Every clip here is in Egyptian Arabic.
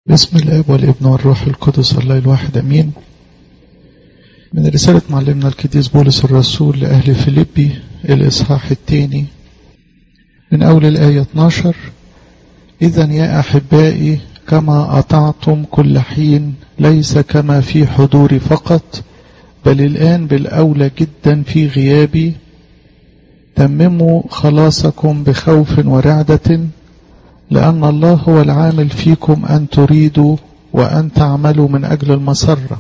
بسم الاب والابن والروح القدس الله الواحد امين من رسالة معلمنا القديس بولس الرسول لأهل فيليبي الإصحاح الثاني من أول الآية 12 إذا يا أحبائي كما أطعتم كل حين ليس كما في حضوري فقط بل الآن بالأولى جدا في غيابي تمموا خلاصكم بخوف ورعدة لأن الله هو العامل فيكم أن تريدوا وأن تعملوا من أجل المسرة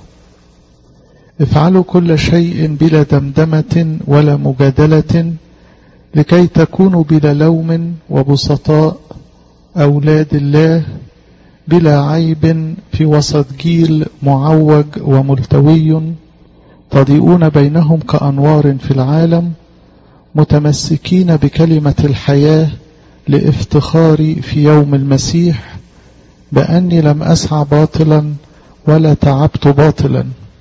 افعلوا كل شيء بلا دمدمة ولا مجادلة لكي تكونوا بلا لوم وبسطاء أولاد الله بلا عيب في وسط جيل معوج وملتوي تضيئون بينهم كأنوار في العالم متمسكين بكلمة الحياة لافتخاري في يوم المسيح بأني لم أسعى باطلا ولا تعبت باطلا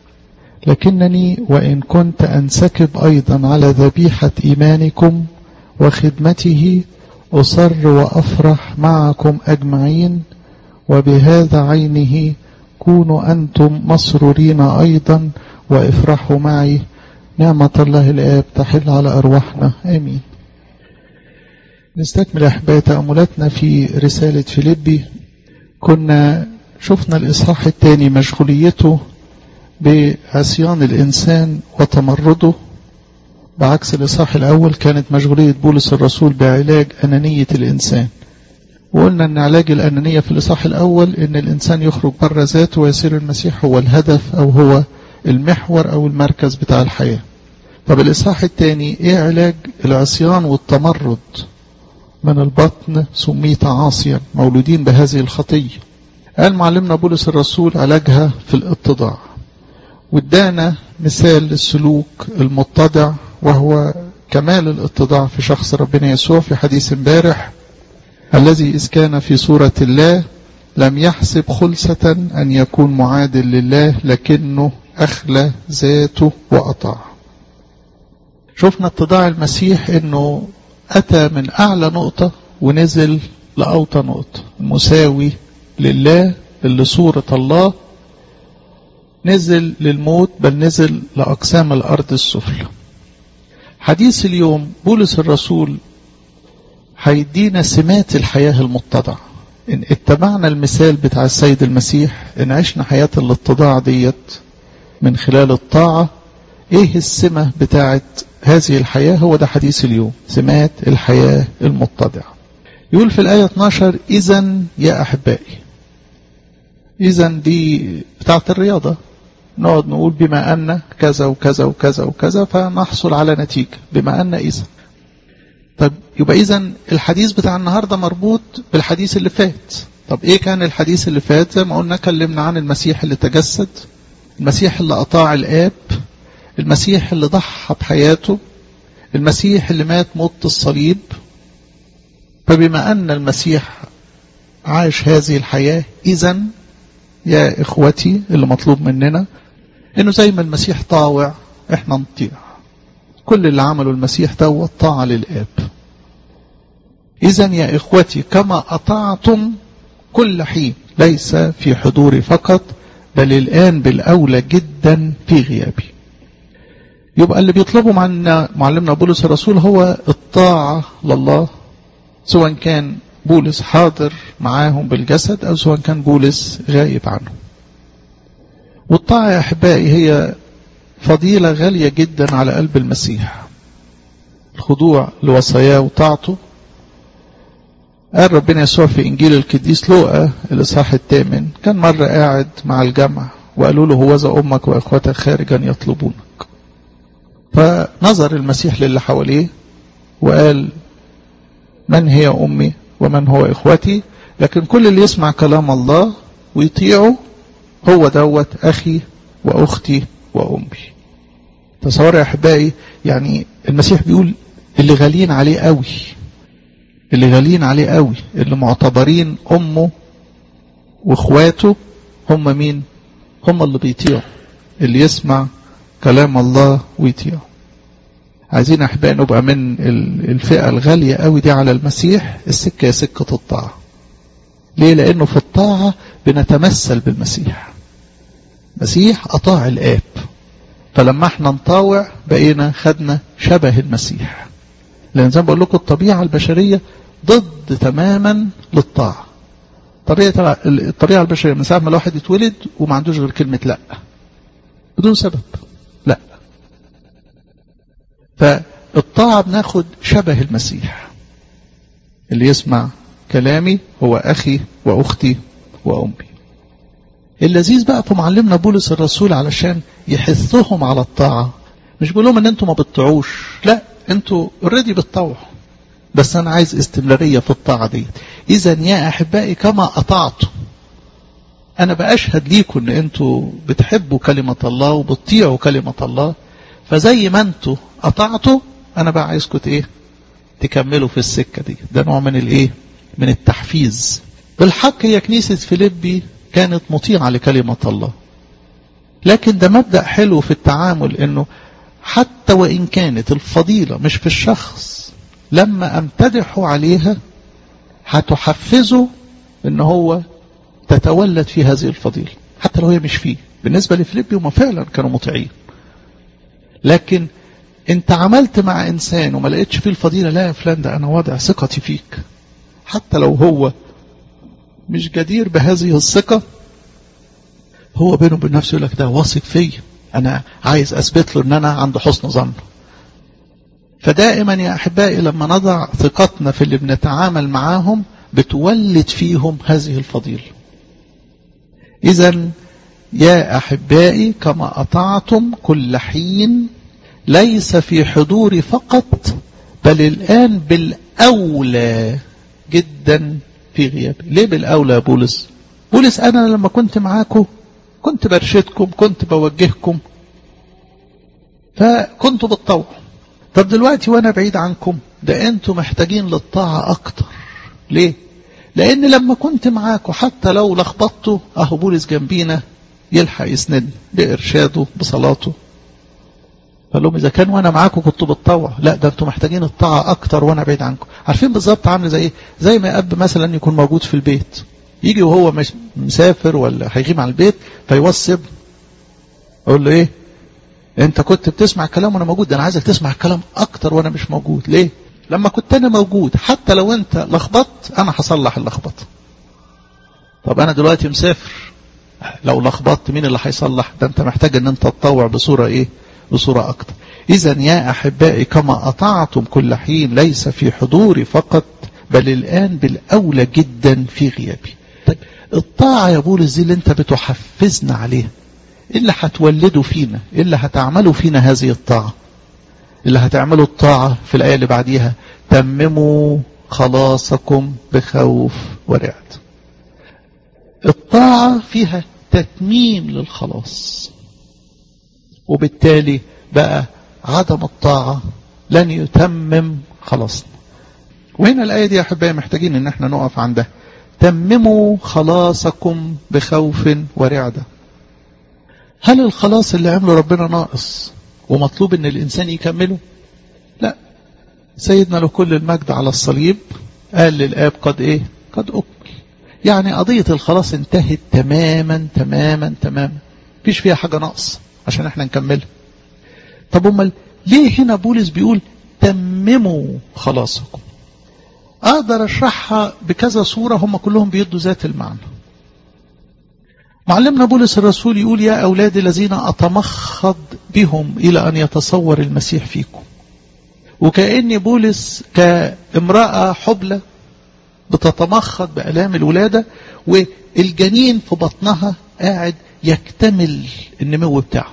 لكنني وإن كنت أنسكب أيضا على ذبيحة إيمانكم وخدمته أصر وأفرح معكم أجمعين وبهذا عينه كونوا أنتم مسرورين أيضا وافرحوا معي نعمة الله الآب تحل على أرواحنا آمين نستكمل أحباء تأملاتنا في رسالة فيليبي كنا شفنا الإصحاح الثاني مشغوليته بعصيان الإنسان وتمرده بعكس الإصحاح الأول كانت مشغولية بولس الرسول بعلاج أنانية الإنسان وقلنا أن علاج الأنانية في الإصحاح الأول أن الإنسان يخرج بره ذاته ويصير المسيح هو الهدف أو هو المحور أو المركز بتاع الحياة طب الإصحاح الثاني إيه علاج العصيان والتمرد من البطن سميت عاصيا مولودين بهذه الخطية قال معلمنا بولس الرسول علاجها في الاتضاع وادانا مثال للسلوك المتضع وهو كمال الاتضاع في شخص ربنا يسوع في حديث امبارح الذي إذ كان في صورة الله لم يحسب خلسة أن يكون معادل لله لكنه أخلى ذاته وأطاع شفنا اتضاع المسيح أنه أتى من أعلى نقطة ونزل لأوطى نقطة مساوي لله اللي صورة الله نزل للموت بل نزل لأقسام الأرض السفلى حديث اليوم بولس الرسول هيدينا سمات الحياة المتضعة إن اتبعنا المثال بتاع السيد المسيح إن عشنا حياة الاتضاع ديت من خلال الطاعة إيه السمة بتاعت هذه الحياة هو ده حديث اليوم سمات الحياة المتضعة يقول في الآية 12 إذا يا أحبائي إذا دي بتاعت الرياضة نقعد نقول بما أن كذا وكذا وكذا وكذا فنحصل على نتيجة بما أن إذا طب يبقى إذا الحديث بتاع النهاردة مربوط بالحديث اللي فات طب إيه كان الحديث اللي فات زي ما قلنا كلمنا عن المسيح اللي تجسد المسيح اللي أطاع الآب المسيح اللي ضحى بحياته المسيح اللي مات موت الصليب فبما أن المسيح عاش هذه الحياة إذا يا إخوتي اللي مطلوب مننا إنه زي ما المسيح طاوع إحنا نطيع كل اللي عمله المسيح دوت طاعة للآب إذا يا إخوتي كما أطعتم كل حين ليس في حضوري فقط بل الآن بالأولى جدا في غيابي يبقى اللي بيطلبه معنا معلمنا بولس الرسول هو الطاعة لله سواء كان بولس حاضر معاهم بالجسد أو سواء كان بولس غايب عنه والطاعة يا أحبائي هي فضيلة غالية جدا على قلب المسيح الخضوع لوصاياه وطاعته قال ربنا يسوع في إنجيل القديس لوقا الإصحاح الثامن كان مرة قاعد مع الجمع وقالوا له هوذا أمك وإخوتك خارجا يطلبونك فنظر المسيح للي حواليه وقال من هي أمي ومن هو إخوتي لكن كل اللي يسمع كلام الله ويطيعه هو دوت أخي وأختي وأمي تصور يا أحبائي يعني المسيح بيقول اللي غاليين عليه قوي اللي غاليين عليه قوي اللي معتبرين أمه وإخواته هم مين هم اللي بيطيعوا اللي يسمع كلام الله ويطيعه عايزين أحبائي نبقى من الفئة الغالية قوي دي على المسيح السكة سكة الطاعة ليه لأنه في الطاعة بنتمثل بالمسيح مسيح أطاع الآب فلما احنا نطاوع بقينا خدنا شبه المسيح لأن زي ما بقول لكم الطبيعة البشرية ضد تماما للطاعة طريقة الطريقة البشرية من ساعة ما الواحد يتولد وما عندوش غير كلمة لا بدون سبب لا فالطاعة بناخد شبه المسيح اللي يسمع كلامي هو أخي وأختي وأمي اللذيذ بقى في معلمنا بولس الرسول علشان يحثهم على الطاعة مش بيقول لهم ان انتوا ما بتطيعوش لا انتوا اوريدي بتطوعوا بس انا عايز استمرارية في الطاعة دي اذا يا احبائي كما اطعتم انا باشهد ليكم ان انتوا بتحبوا كلمة الله وبتطيعوا كلمة الله فزي ما انتوا اطعتوا انا بقى عايزكم ايه تكملوا في السكة دي ده نوع من الايه من التحفيز بالحق هي كنيسة فيليبي كانت مطيعة لكلمة الله لكن ده مبدأ حلو في التعامل انه حتى وان كانت الفضيلة مش في الشخص لما امتدحه عليها هتحفزه ان هو تتولد في هذه الفضيلة حتى لو هي مش فيه بالنسبة لفيليبي هم فعلا كانوا مطيعين لكن انت عملت مع انسان وما لقيتش فيه الفضيلة لا يا فلان ده انا واضع ثقتي فيك حتى لو هو مش جدير بهذه الثقة هو بينه وبين نفسه يقول لك ده واثق فيا انا عايز اثبت له ان انا عند حسن ظن فدائما يا احبائي لما نضع ثقتنا في اللي بنتعامل معاهم بتولد فيهم هذه الفضيلة اذا يا احبائي كما اطعتم كل حين ليس في حضوري فقط بل الان بالاولى جدا في غيابي ليه بالاولى يا بولس بولس انا لما كنت معاكم كنت برشدكم كنت بوجهكم فكنت بالطوع طب دلوقتي وانا بعيد عنكم ده انتوا محتاجين للطاعة اكتر ليه لان لما كنت معاكم حتى لو لخبطتوا اهو بولس جنبينا يلحق يسندني بارشاده بصلاته قال لهم اذا كان وانا معاكم كنت بالطوع لا ده انتوا محتاجين الطاعة اكتر وانا بعيد عنكم عارفين بالظبط عامل زي ايه زي ما اب مثلا يكون موجود في البيت يجي وهو مش مسافر ولا هيغيب عن البيت فيوصي ابنه اقول له ايه انت كنت بتسمع الكلام وانا موجود ده انا عايزك تسمع الكلام اكتر وانا مش موجود ليه لما كنت انا موجود حتى لو انت لخبطت انا هصلح اللخبطه طب انا دلوقتي مسافر لو لخبطت مين اللي هيصلح ده انت محتاج ان انت تطوع بصوره ايه بصوره اكتر اذا يا احبائي كما اطعتم كل حين ليس في حضوري فقط بل الان بالاولى جدا في غيابي طيب الطاعه يا بولس دي اللي انت بتحفزنا عليها ايه اللي هتولده فينا ايه اللي هتعمله فينا هذه الطاعة اللي هتعمله الطاعة في الآية اللي بعديها تمموا خلاصكم بخوف ورعد الطاعة فيها تتميم للخلاص وبالتالي بقى عدم الطاعة لن يتمم خلاصنا وهنا الآية دي يا أحبائي محتاجين ان احنا نقف عندها تمموا خلاصكم بخوف ورعده هل الخلاص اللي عمله ربنا ناقص ومطلوب ان الانسان يكمله لا سيدنا له كل المجد على الصليب قال للاب قد ايه قد اكمل يعني قضية الخلاص انتهت تماما تماما تماما مفيش فيها حاجة ناقص عشان احنا نكملها طب امال ليه هنا بولس بيقول تمموا خلاصكم اقدر اشرحها بكذا صورة هم كلهم بيدوا ذات المعنى معلمنا بولس الرسول يقول يا أولادي الذين أتمخض بهم إلى أن يتصور المسيح فيكم وكأن بولس كامرأة حبلة بتتمخض بألام الولادة والجنين في بطنها قاعد يكتمل النمو بتاعه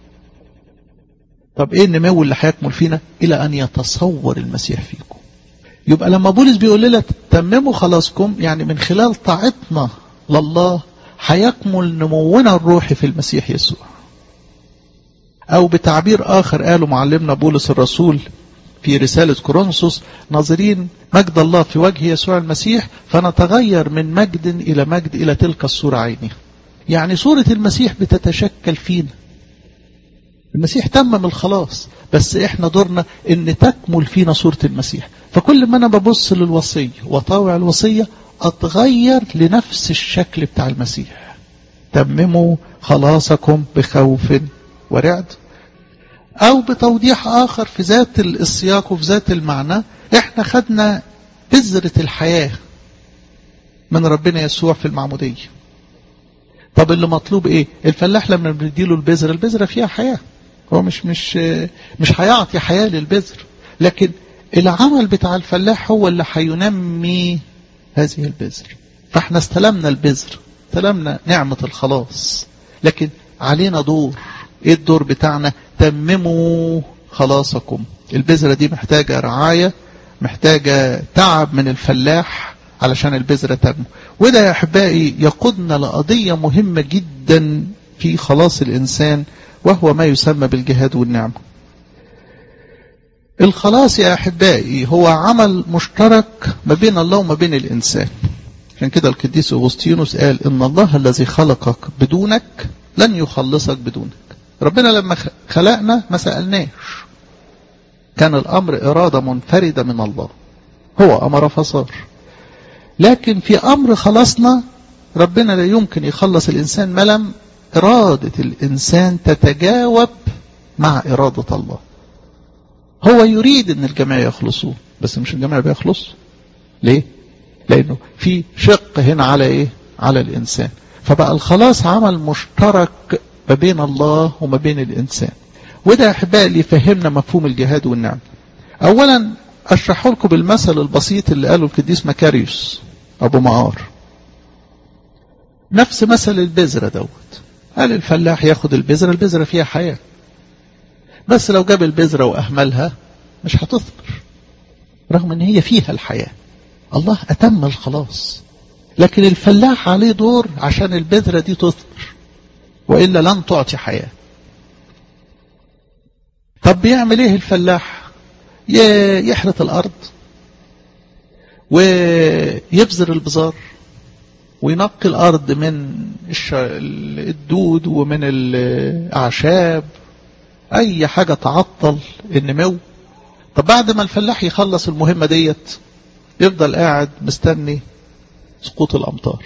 طب ايه النمو اللي هيكمل فينا الى ان يتصور المسيح فيكم يبقى لما بولس بيقول لنا تمموا خلاصكم يعني من خلال طاعتنا لله هيكمل نمونا الروحي في المسيح يسوع أو بتعبير آخر قاله معلمنا بولس الرسول في رسالة كورنثوس ناظرين مجد الله في وجه يسوع المسيح فنتغير من مجد إلى مجد إلى تلك الصورة عينها يعني صورة المسيح بتتشكل فينا المسيح تمم الخلاص بس احنا دورنا ان تكمل فينا صورة المسيح فكل ما انا ببص للوصية وطاوع الوصية اتغير لنفس الشكل بتاع المسيح تمموا خلاصكم بخوف ورعد او بتوضيح اخر في ذات السياق وفي ذات المعنى احنا خدنا بذرة الحياة من ربنا يسوع في المعمودية طب اللي مطلوب ايه الفلاح لما بنديله البذرة البذرة فيها حياة هو مش مش مش هيعطي حياة للبذر لكن العمل بتاع الفلاح هو اللي هينمي هذه البذر فاحنا استلمنا البذر استلمنا نعمة الخلاص لكن علينا دور ايه الدور بتاعنا تمموا خلاصكم البذرة دي محتاجة رعاية محتاجة تعب من الفلاح علشان البذرة تنمو وده يا أحبائي يقودنا لقضية مهمة جدا في خلاص الإنسان وهو ما يسمى بالجهاد والنعمة الخلاص يا أحبائي هو عمل مشترك ما بين الله وما بين الإنسان عشان كده القديس أغسطينوس قال إن الله الذي خلقك بدونك لن يخلصك بدونك ربنا لما خلقنا ما سألناش كان الأمر إرادة منفردة من الله هو أمر فصار لكن في أمر خلصنا ربنا لا يمكن يخلص الإنسان ما لم إرادة الإنسان تتجاوب مع إرادة الله هو يريد أن الجميع يخلصون بس مش الجميع بيخلصوا ليه؟ لأنه في شق هنا على إيه؟ على الإنسان فبقى الخلاص عمل مشترك ما بين الله وما بين الإنسان وده يا أحبائي اللي يفهمنا مفهوم الجهاد والنعم أولا أشرحه لكم بالمثل البسيط اللي قاله القديس مكاريوس أبو معار نفس مثل البذرة دوت قال الفلاح ياخد البذرة البذرة فيها حياة بس لو جاب البذرة وأهملها مش هتثمر رغم ان هي فيها الحياة الله أتم الخلاص لكن الفلاح عليه دور عشان البذرة دي تثمر وإلا لن تعطي حياة طب بيعمل ايه الفلاح يحرث الأرض ويبذر البذار وينقي الأرض من الدود ومن الأعشاب أي حاجة تعطل النمو طب بعد ما الفلاح يخلص المهمة ديت يفضل قاعد مستني سقوط الأمطار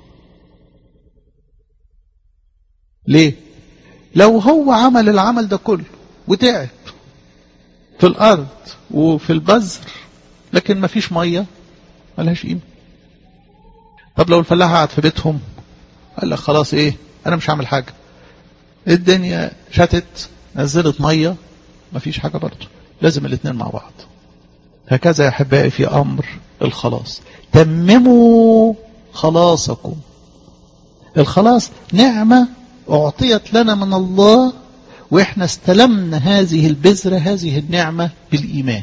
ليه لو هو عمل العمل ده كله وتعب في الأرض وفي البذر لكن ما فيش مية ملهاش قيمة طب لو الفلاح قعد في بيتهم قال لك خلاص ايه انا مش هعمل حاجة الدنيا شتت نزلت مية ما فيش حاجة برضه لازم الاثنين مع بعض هكذا يا احبائي في امر الخلاص تمموا خلاصكم الخلاص نعمة اعطيت لنا من الله واحنا استلمنا هذه البذرة هذه النعمة بالايمان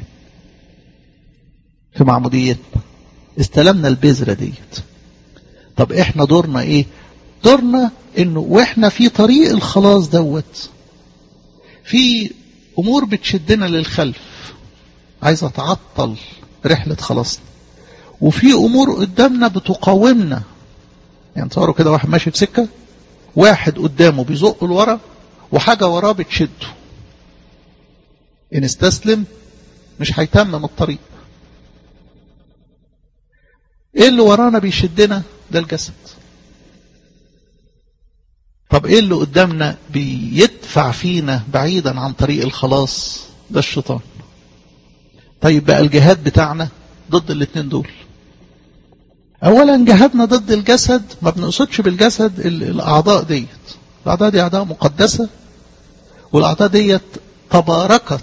في معموديتنا استلمنا البذرة ديت طب احنا دورنا ايه دورنا انه واحنا في طريق الخلاص دوت في امور بتشدنا للخلف عايزة تعطل رحلة خلاصنا وفي امور قدامنا بتقاومنا يعني تصوروا كده واحد ماشي في سكة واحد قدامه بيزق لورا وحاجة وراه بتشده ان استسلم مش هيتمم الطريق ايه اللي ورانا بيشدنا ده الجسد طب ايه اللي قدامنا بيدفع فينا بعيدا عن طريق الخلاص ده الشيطان طيب بقى الجهاد بتاعنا ضد الاتنين دول اولا جهادنا ضد الجسد ما بنقصدش بالجسد الاعضاء ديت الاعضاء دي اعضاء مقدسة والاعضاء ديت تباركت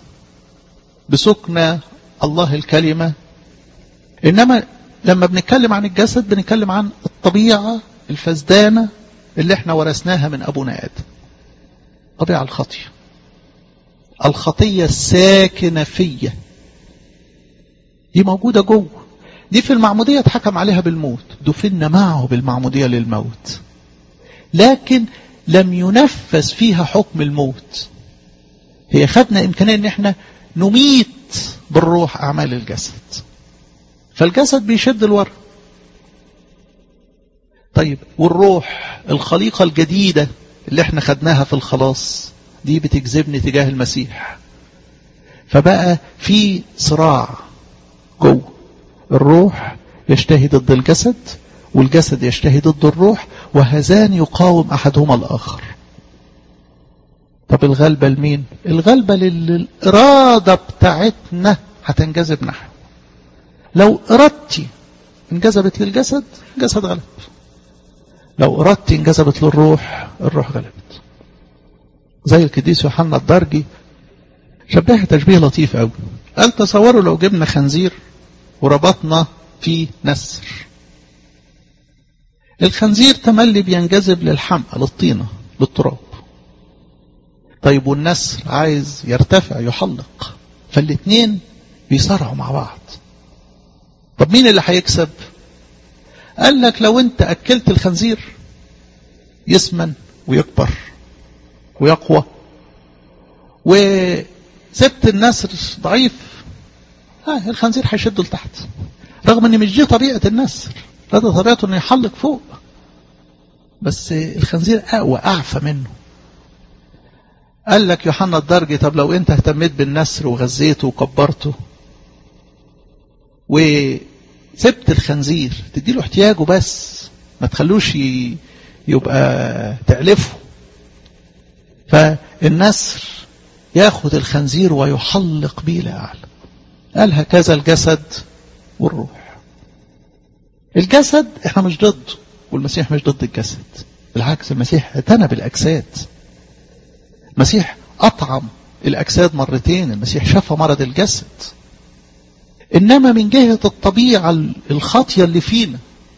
بسكنى الله الكلمة انما لما بنتكلم عن الجسد بنتكلم عن الطبيعة الفسدانة اللي احنا ورثناها من أبونا آدم طبيعة الخطية الخطية الساكنة فيا دي موجودة جوه دي في المعمودية اتحكم عليها بالموت دفن معه بالمعمودية للموت لكن لم ينفذ فيها حكم الموت هي خدنا إمكانية ان احنا نميت بالروح أعمال الجسد فالجسد بيشد الورا طيب والروح الخليقة الجديدة اللي احنا خدناها في الخلاص دي بتجذبني تجاه المسيح فبقى في صراع جوه الروح يشتهي ضد الجسد والجسد يشتهي ضد الروح وهذان يقاوم أحدهما الآخر طب الغلبة لمين الغلبة للإرادة بتاعتنا هتنجذب نحو لو إرادتي انجذبت للجسد الجسد غلب لو إرادتي انجذبت للروح الروح غلبت زي القديس يوحنا الدرجي شبهها تشبيه لطيف قوي قال تصوروا لو جبنا خنزير وربطنا فيه نسر الخنزير تملي بينجذب للحمقى للطينة للتراب طيب والنسر عايز يرتفع يحلق فالاتنين بيصارعوا مع بعض طب مين اللي هيكسب قال لك لو انت اكلت الخنزير يسمن ويكبر ويقوى وسبت النسر ضعيف ها الخنزير هيشده لتحت رغم ان مش دي طبيعه النسر لا ده طبيعته انه يحلق فوق بس الخنزير اقوى اعفى منه قال لك يوحنا الدرجي طب لو انت اهتميت بالنسر وغذيته وكبرته وسبت الخنزير تديله احتياجه بس ما تخلوش يبقى تعلفه فالنسر ياخد الخنزير ويحلق به لأعلى قال هكذا الجسد والروح الجسد احنا مش ضده والمسيح مش ضد الجسد بالعكس المسيح اعتنى بالأجساد المسيح أطعم الأجساد مرتين المسيح شفى مرض الجسد إنما من جهة الطبيعة الخاطية اللي فينا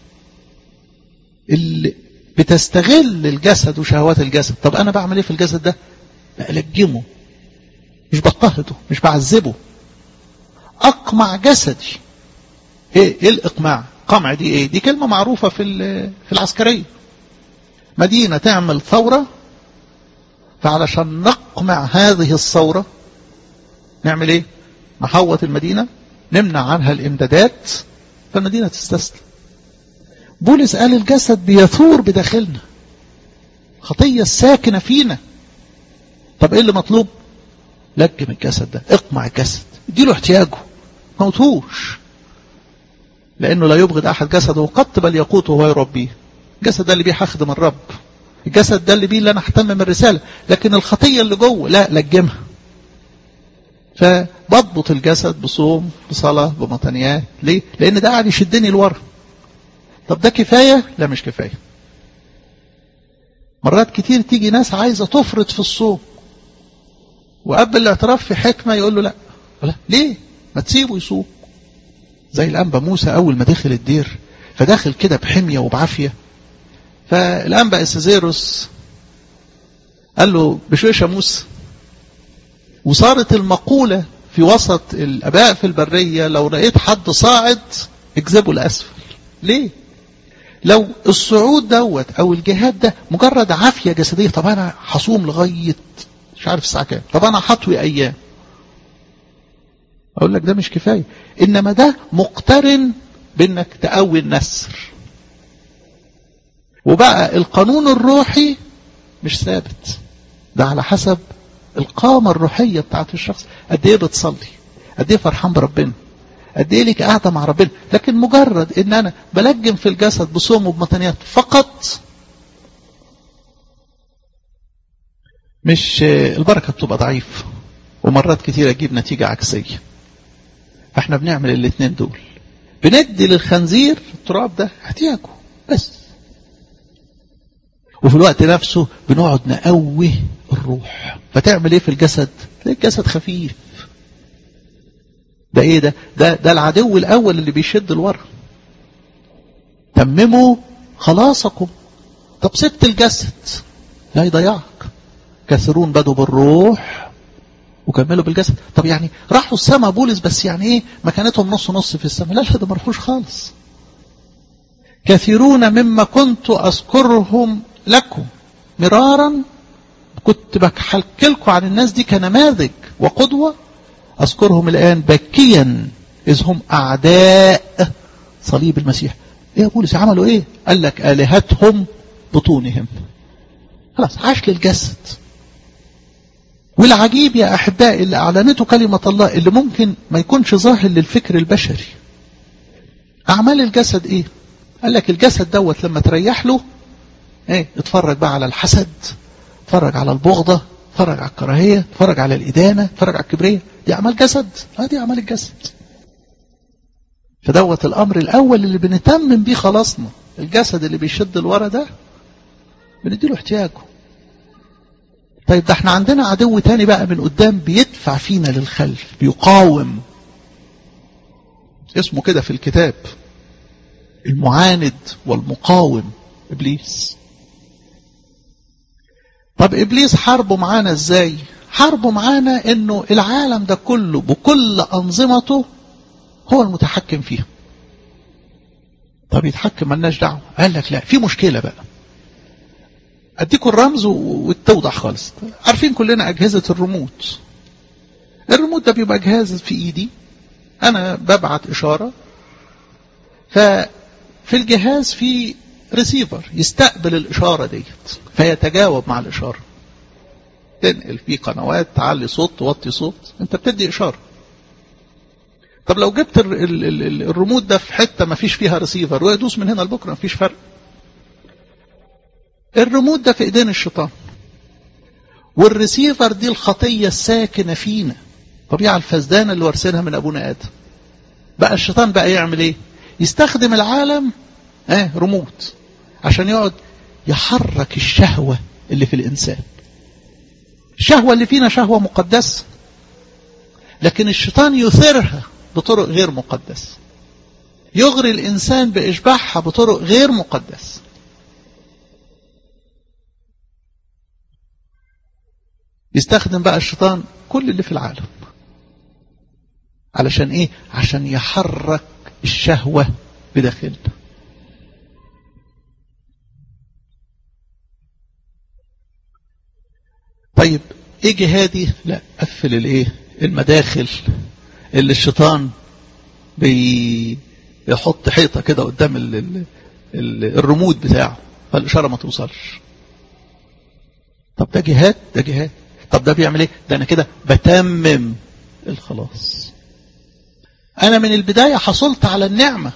اللي بتستغل الجسد وشهوات الجسد طب أنا بعمل إيه في الجسد ده بألجمه مش بضطهده مش بعذبه أقمع جسدي إيه, إيه الإقماع قمع دي إيه دي كلمة معروفة في في العسكرية مدينة تعمل ثورة فعلشان نقمع هذه الثورة نعمل ايه نحوط المدينة نمنع عنها الامدادات فالمدينة تستسلم بولس قال الجسد بيثور بداخلنا خطية الساكنة فينا طب ايه اللي مطلوب لجم الجسد ده اقمع الجسد اديله احتياجه موتوش لانه لا يبغض احد جسده قط بل يقوته وهو يربيه الجسد ده اللي بيه هخدم الرب الجسد ده اللي بيه اللي انا اهتم الرسالة لكن الخطية اللي جوه لا لجمها فبضبط الجسد بصوم بصلاة بمطنيات ليه لان ده قاعد يشدني لورا طب ده كفاية لا مش كفاية مرات كتير تيجي ناس عايزة تفرط في الصوم وقبل الاعتراف في حكمة يقول له لا لا ليه ما تسيبه يصوم زي الأنبا موسى أول ما دخل الدير فداخل كده بحمية وبعافية فالأنبا إسازيروس قال له بشويش يا موسى وصارت المقولة في وسط الأباء في البرية لو لقيت حد صاعد اجذبه لأسفل ليه لو الصعود دوت أو الجهاد ده مجرد عافية جسدية طب أنا هصوم لغاية مش عارف الساعة كام طب أنا هطوي أيام أقول لك ده مش كفاية إنما ده مقترن بأنك تقوي النسر وبقى القانون الروحي مش ثابت ده على حسب القامة الروحية بتاعت الشخص قد ايه بتصلي قد ايه فرحان بربنا قد ايه ليك قاعدة مع ربنا لكن مجرد ان انا بلجم في الجسد بصوم وبمطنيات فقط مش البركة بتبقى ضعيف ومرات كتيرة تجيب نتيجة عكسية فاحنا بنعمل الاثنين دول بندي للخنزير التراب ده احتياجه بس وفي الوقت نفسه بنقعد نقوي الروح فتعمل ايه في الجسد تلاقي الجسد خفيف ده ايه ده ده, ده العدو الاول اللي بيشد لورا تمموا خلاصكم طب سبت الجسد لا يضيعك كثيرون بدوا بالروح وكملوا بالجسد طب يعني راحوا السماء بولس بس يعني ايه مكانتهم نص نص في السماء لا لا ده ما راحوش خالص كثيرون مما كنت اذكرهم لكم مرارا كنت بحكي لكم عن الناس دي كنماذج وقدوة أذكرهم الآن بكيا إذ هم أعداء صليب المسيح إيه يا بولس عملوا إيه قال لك آلهتهم بطونهم خلاص عاش للجسد والعجيب يا أحبائي اللي أعلنته كلمة الله اللي ممكن ما يكونش ظاهر للفكر البشري أعمال الجسد إيه قال لك الجسد دوت لما تريح له إيه اتفرج بقى على الحسد اتفرج على البغضة اتفرج على الكراهية اتفرج على الإدانة اتفرج على الكبرية دي أعمال جسد هذه أعمال الجسد فدوت الأمر الأول اللي بنتمم بيه خلاصنا الجسد اللي بيشد الورا ده بنديله احتياجه طيب ده احنا عندنا عدو تاني بقى من قدام بيدفع فينا للخلف بيقاوم اسمه كده في الكتاب المعاند والمقاوم ابليس طب ابليس حاربه معانا ازاي حاربه معانا انه العالم ده كله بكل انظمته هو المتحكم فيها طب يتحكم ملناش دعوه قال لك لا في مشكله بقى اديكم الرمز وتوضح خالص عارفين كلنا اجهزه الريموت الريموت ده بيبقى جهاز في ايدي انا ببعت اشاره ففي الجهاز في ريسيفر يستقبل الاشاره ديت فيتجاوب مع الاشاره تنقل في قنوات تعلي صوت توطي صوت انت بتدي اشاره طب لو جبت ال ال ال الريموت ده في حته ما فيش فيها ريسيفر ويدوس من هنا لبكره ما فيش فرق الريموت ده في ايدين الشيطان والريسيفر دي الخطيه الساكنه فينا طبيعه الفسدانه اللي ورثينها من ابونا ادم بقى الشيطان بقى يعمل ايه يستخدم العالم اه ريموت عشان يقعد يحرك الشهوه اللي في الانسان الشهوه اللي فينا شهوه مقدسه لكن الشيطان يثيرها بطرق غير مقدسه يغري الانسان باشباعها بطرق غير مقدسه يستخدم بقى الشيطان كل اللي في العالم علشان ايه عشان يحرك الشهوة بداخلنا طيب ايه جهادي لا قفل الايه المداخل اللي الشيطان بيحط حيطة كده قدام ال ال ال الرمود بتاعه فالإشارة ما توصلش طب ده جهاد ده جهاد طب ده بيعمل ايه ده انا كده بتمم الخلاص انا من البداية حصلت على النعمة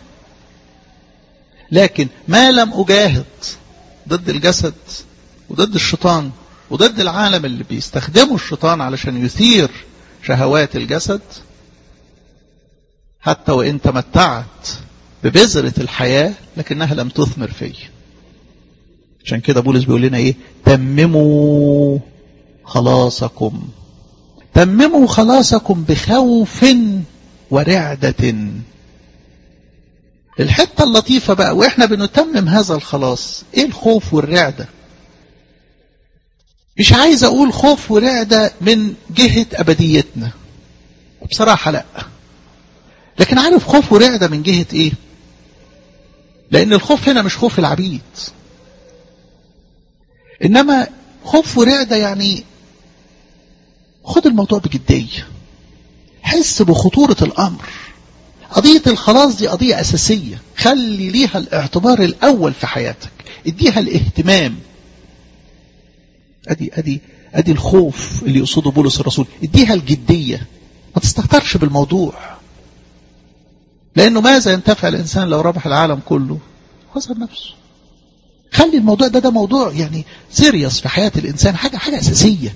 لكن ما لم اجاهد ضد الجسد وضد الشيطان وضد العالم اللي بيستخدمه الشيطان علشان يثير شهوات الجسد حتى وان تمتعت ببذرة الحياة لكنها لم تثمر في عشان كده بولس بيقول لنا ايه تمموا خلاصكم تمموا خلاصكم بخوف ورعدة الحتة اللطيفة بقى واحنا بنتمم هذا الخلاص ايه الخوف والرعدة مش عايز اقول خوف ورعدة من جهة ابديتنا بصراحة لا لكن عارف خوف ورعدة من جهة ايه لان الخوف هنا مش خوف العبيد انما خوف ورعدة يعني خد الموضوع بجدية حس بخطورة الأمر قضية الخلاص دي قضية أساسية خلي ليها الاعتبار الأول في حياتك اديها الاهتمام أدي, أدي, أدي الخوف اللي يقصده بولس الرسول اديها الجدية ما تستهترش بالموضوع لأنه ماذا ينتفع الإنسان لو ربح العالم كله خسر نفسه خلي الموضوع ده ده موضوع يعني سيريس في حياة الإنسان حاجة حاجة أساسية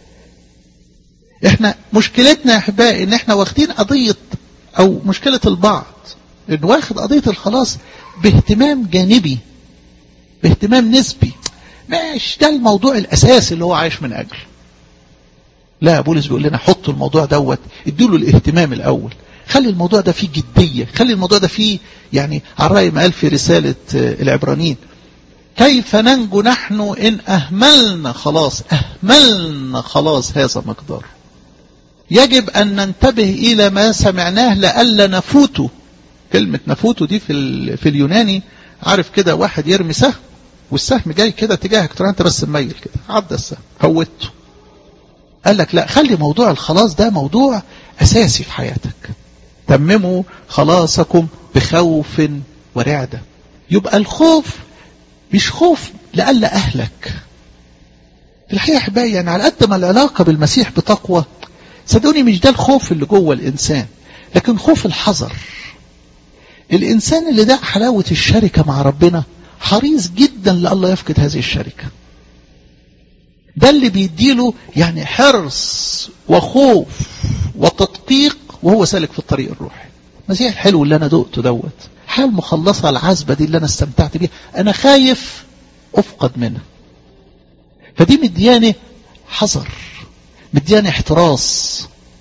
احنا مشكلتنا يا احبائي ان احنا واخدين قضية او مشكلة البعض ان واخد قضية الخلاص باهتمام جانبي باهتمام نسبي ماشي ده الموضوع الاساسي اللي هو عايش من اجله لا بولس بيقول لنا حطوا الموضوع دوت ادوا له الاهتمام الاول خلي الموضوع ده فيه جدية خلي الموضوع ده فيه يعني على رأي ما قال في رسالة العبرانيين كيف ننجو نحن إن أهملنا خلاص أهملنا خلاص هذا مقدار يجب أن ننتبه إلى ما سمعناه لألا نفوته كلمة نفوته دي في, في اليوناني عارف كده واحد يرمي سهم والسهم جاي كده تجاهك ترى انت بس مميل كده عدى السهم فوته قال لك لا خلي موضوع الخلاص ده موضوع أساسي في حياتك تمموا خلاصكم بخوف ورعدة يبقى الخوف مش خوف لألا أهلك في الحقيقة أحبائي يعني على قد ما العلاقة بالمسيح بتقوى صدقوني مش ده الخوف اللي جوه الإنسان لكن خوف الحذر الإنسان اللي ده حلاوة الشركة مع ربنا حريص جدا لألا يفقد هذه الشركة ده اللي بيديله يعني حرص وخوف وتدقيق وهو سالك في الطريق الروحي المسيح الحلو اللي أنا دقته دوت حال مخلصة العزبة دي اللي أنا استمتعت بيها أنا خايف أفقد منها فدي مدياني حذر مدياني احتراس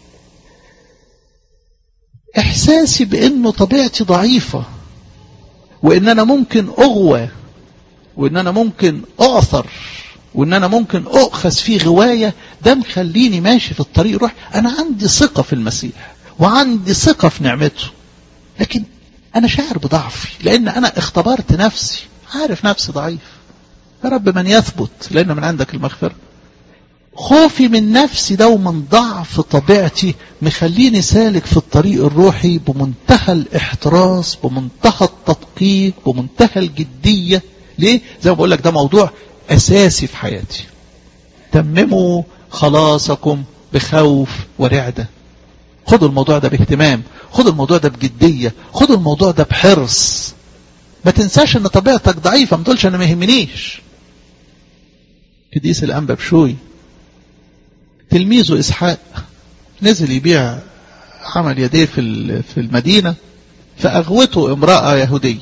احساسي بانه طبيعتي ضعيفة وان انا ممكن اغوى وان انا ممكن اعثر وان انا ممكن اؤخذ في غواية ده مخليني ماشي في الطريق روح انا عندي ثقة في المسيح وعندي ثقة في نعمته لكن انا شاعر بضعفي لان انا اختبرت نفسي عارف نفسي ضعيف يا رب من يثبت لان من عندك المغفرة خوفي من نفسي ده ومن ضعف طبيعتي مخليني سالك في الطريق الروحي بمنتهى الاحتراس بمنتهى التدقيق بمنتهى الجدية ليه؟ زي ما بقول لك ده موضوع أساسي في حياتي تمموا خلاصكم بخوف ورعدة خدوا الموضوع ده باهتمام خدوا الموضوع ده بجدية خدوا الموضوع ده بحرص ما تنساش ان طبيعتك ضعيفة ما تقولش انا ما يهمنيش قديس الانبا بشوي تلميذه إسحاق نزل يبيع عمل يديه في في المدينة فأغوته امرأة يهودية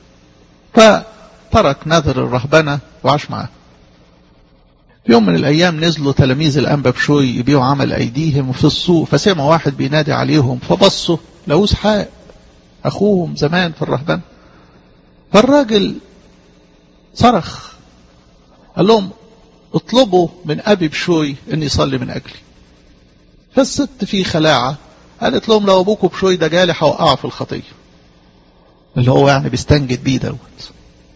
فترك نذر الرهبنة وعاش معاه في يوم من الأيام نزلوا تلاميذ الأنبا بشوي يبيعوا عمل أيديهم في السوق فسمعوا واحد بينادي عليهم فبصوا لقوا إسحاق أخوهم زمان في الرهبنة فالراجل صرخ قال لهم اطلبوا من أبي بشوي أن يصلي من أجلي فالست في خلاعة قالت لهم لو أبوكم بشوي ده جالي هوقعه في الخطية اللي هو يعني بيستنجد بيه دوت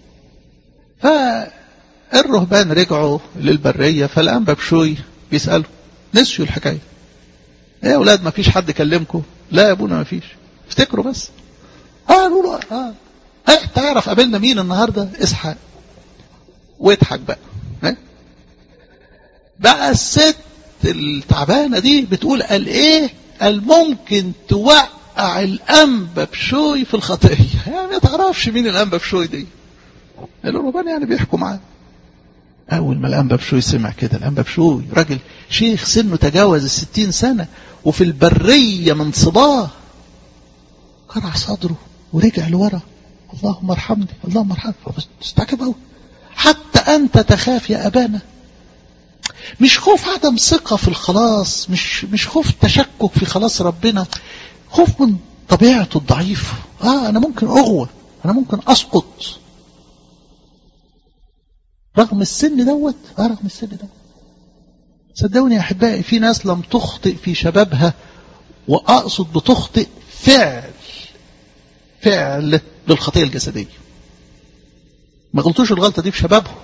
فالرهبان رجعوا للبرية فالأنبا بشوي بيسألوا نسيوا الحكاية ايه يا اولاد ما فيش حد كلمكم لا يا ابونا ما فيش افتكروا بس قالوا له اه اه تعرف قابلنا مين النهارده اسحاق واضحك بقى اه؟ بقى الست التعبانه دي بتقول قال ايه قال ممكن توقع الانبا بشوي في الخطيه يعني ما تعرفش مين الانبا بشوي دي الرهبان يعني بيحكوا معاه أول ما الأنبا بشوي سمع كده الأنبا بشوي راجل شيخ سنه تجاوز الستين سنة وفي البرية من صباه قرع صدره ورجع لورا اللهم ارحمني اللهم ارحمني استعجب قوي حتى أنت تخاف يا أبانا مش خوف عدم ثقة في الخلاص مش مش خوف تشكك في خلاص ربنا خوف من طبيعته الضعيفة آه أنا ممكن أغوى أنا ممكن أسقط رغم السن دوت اه رغم السن دوت صدقوني يا احبائي في ناس لم تخطئ في شبابها واقصد بتخطئ فعل فعل للخطيه الجسديه ما غلطوش الغلطه دي في شبابهم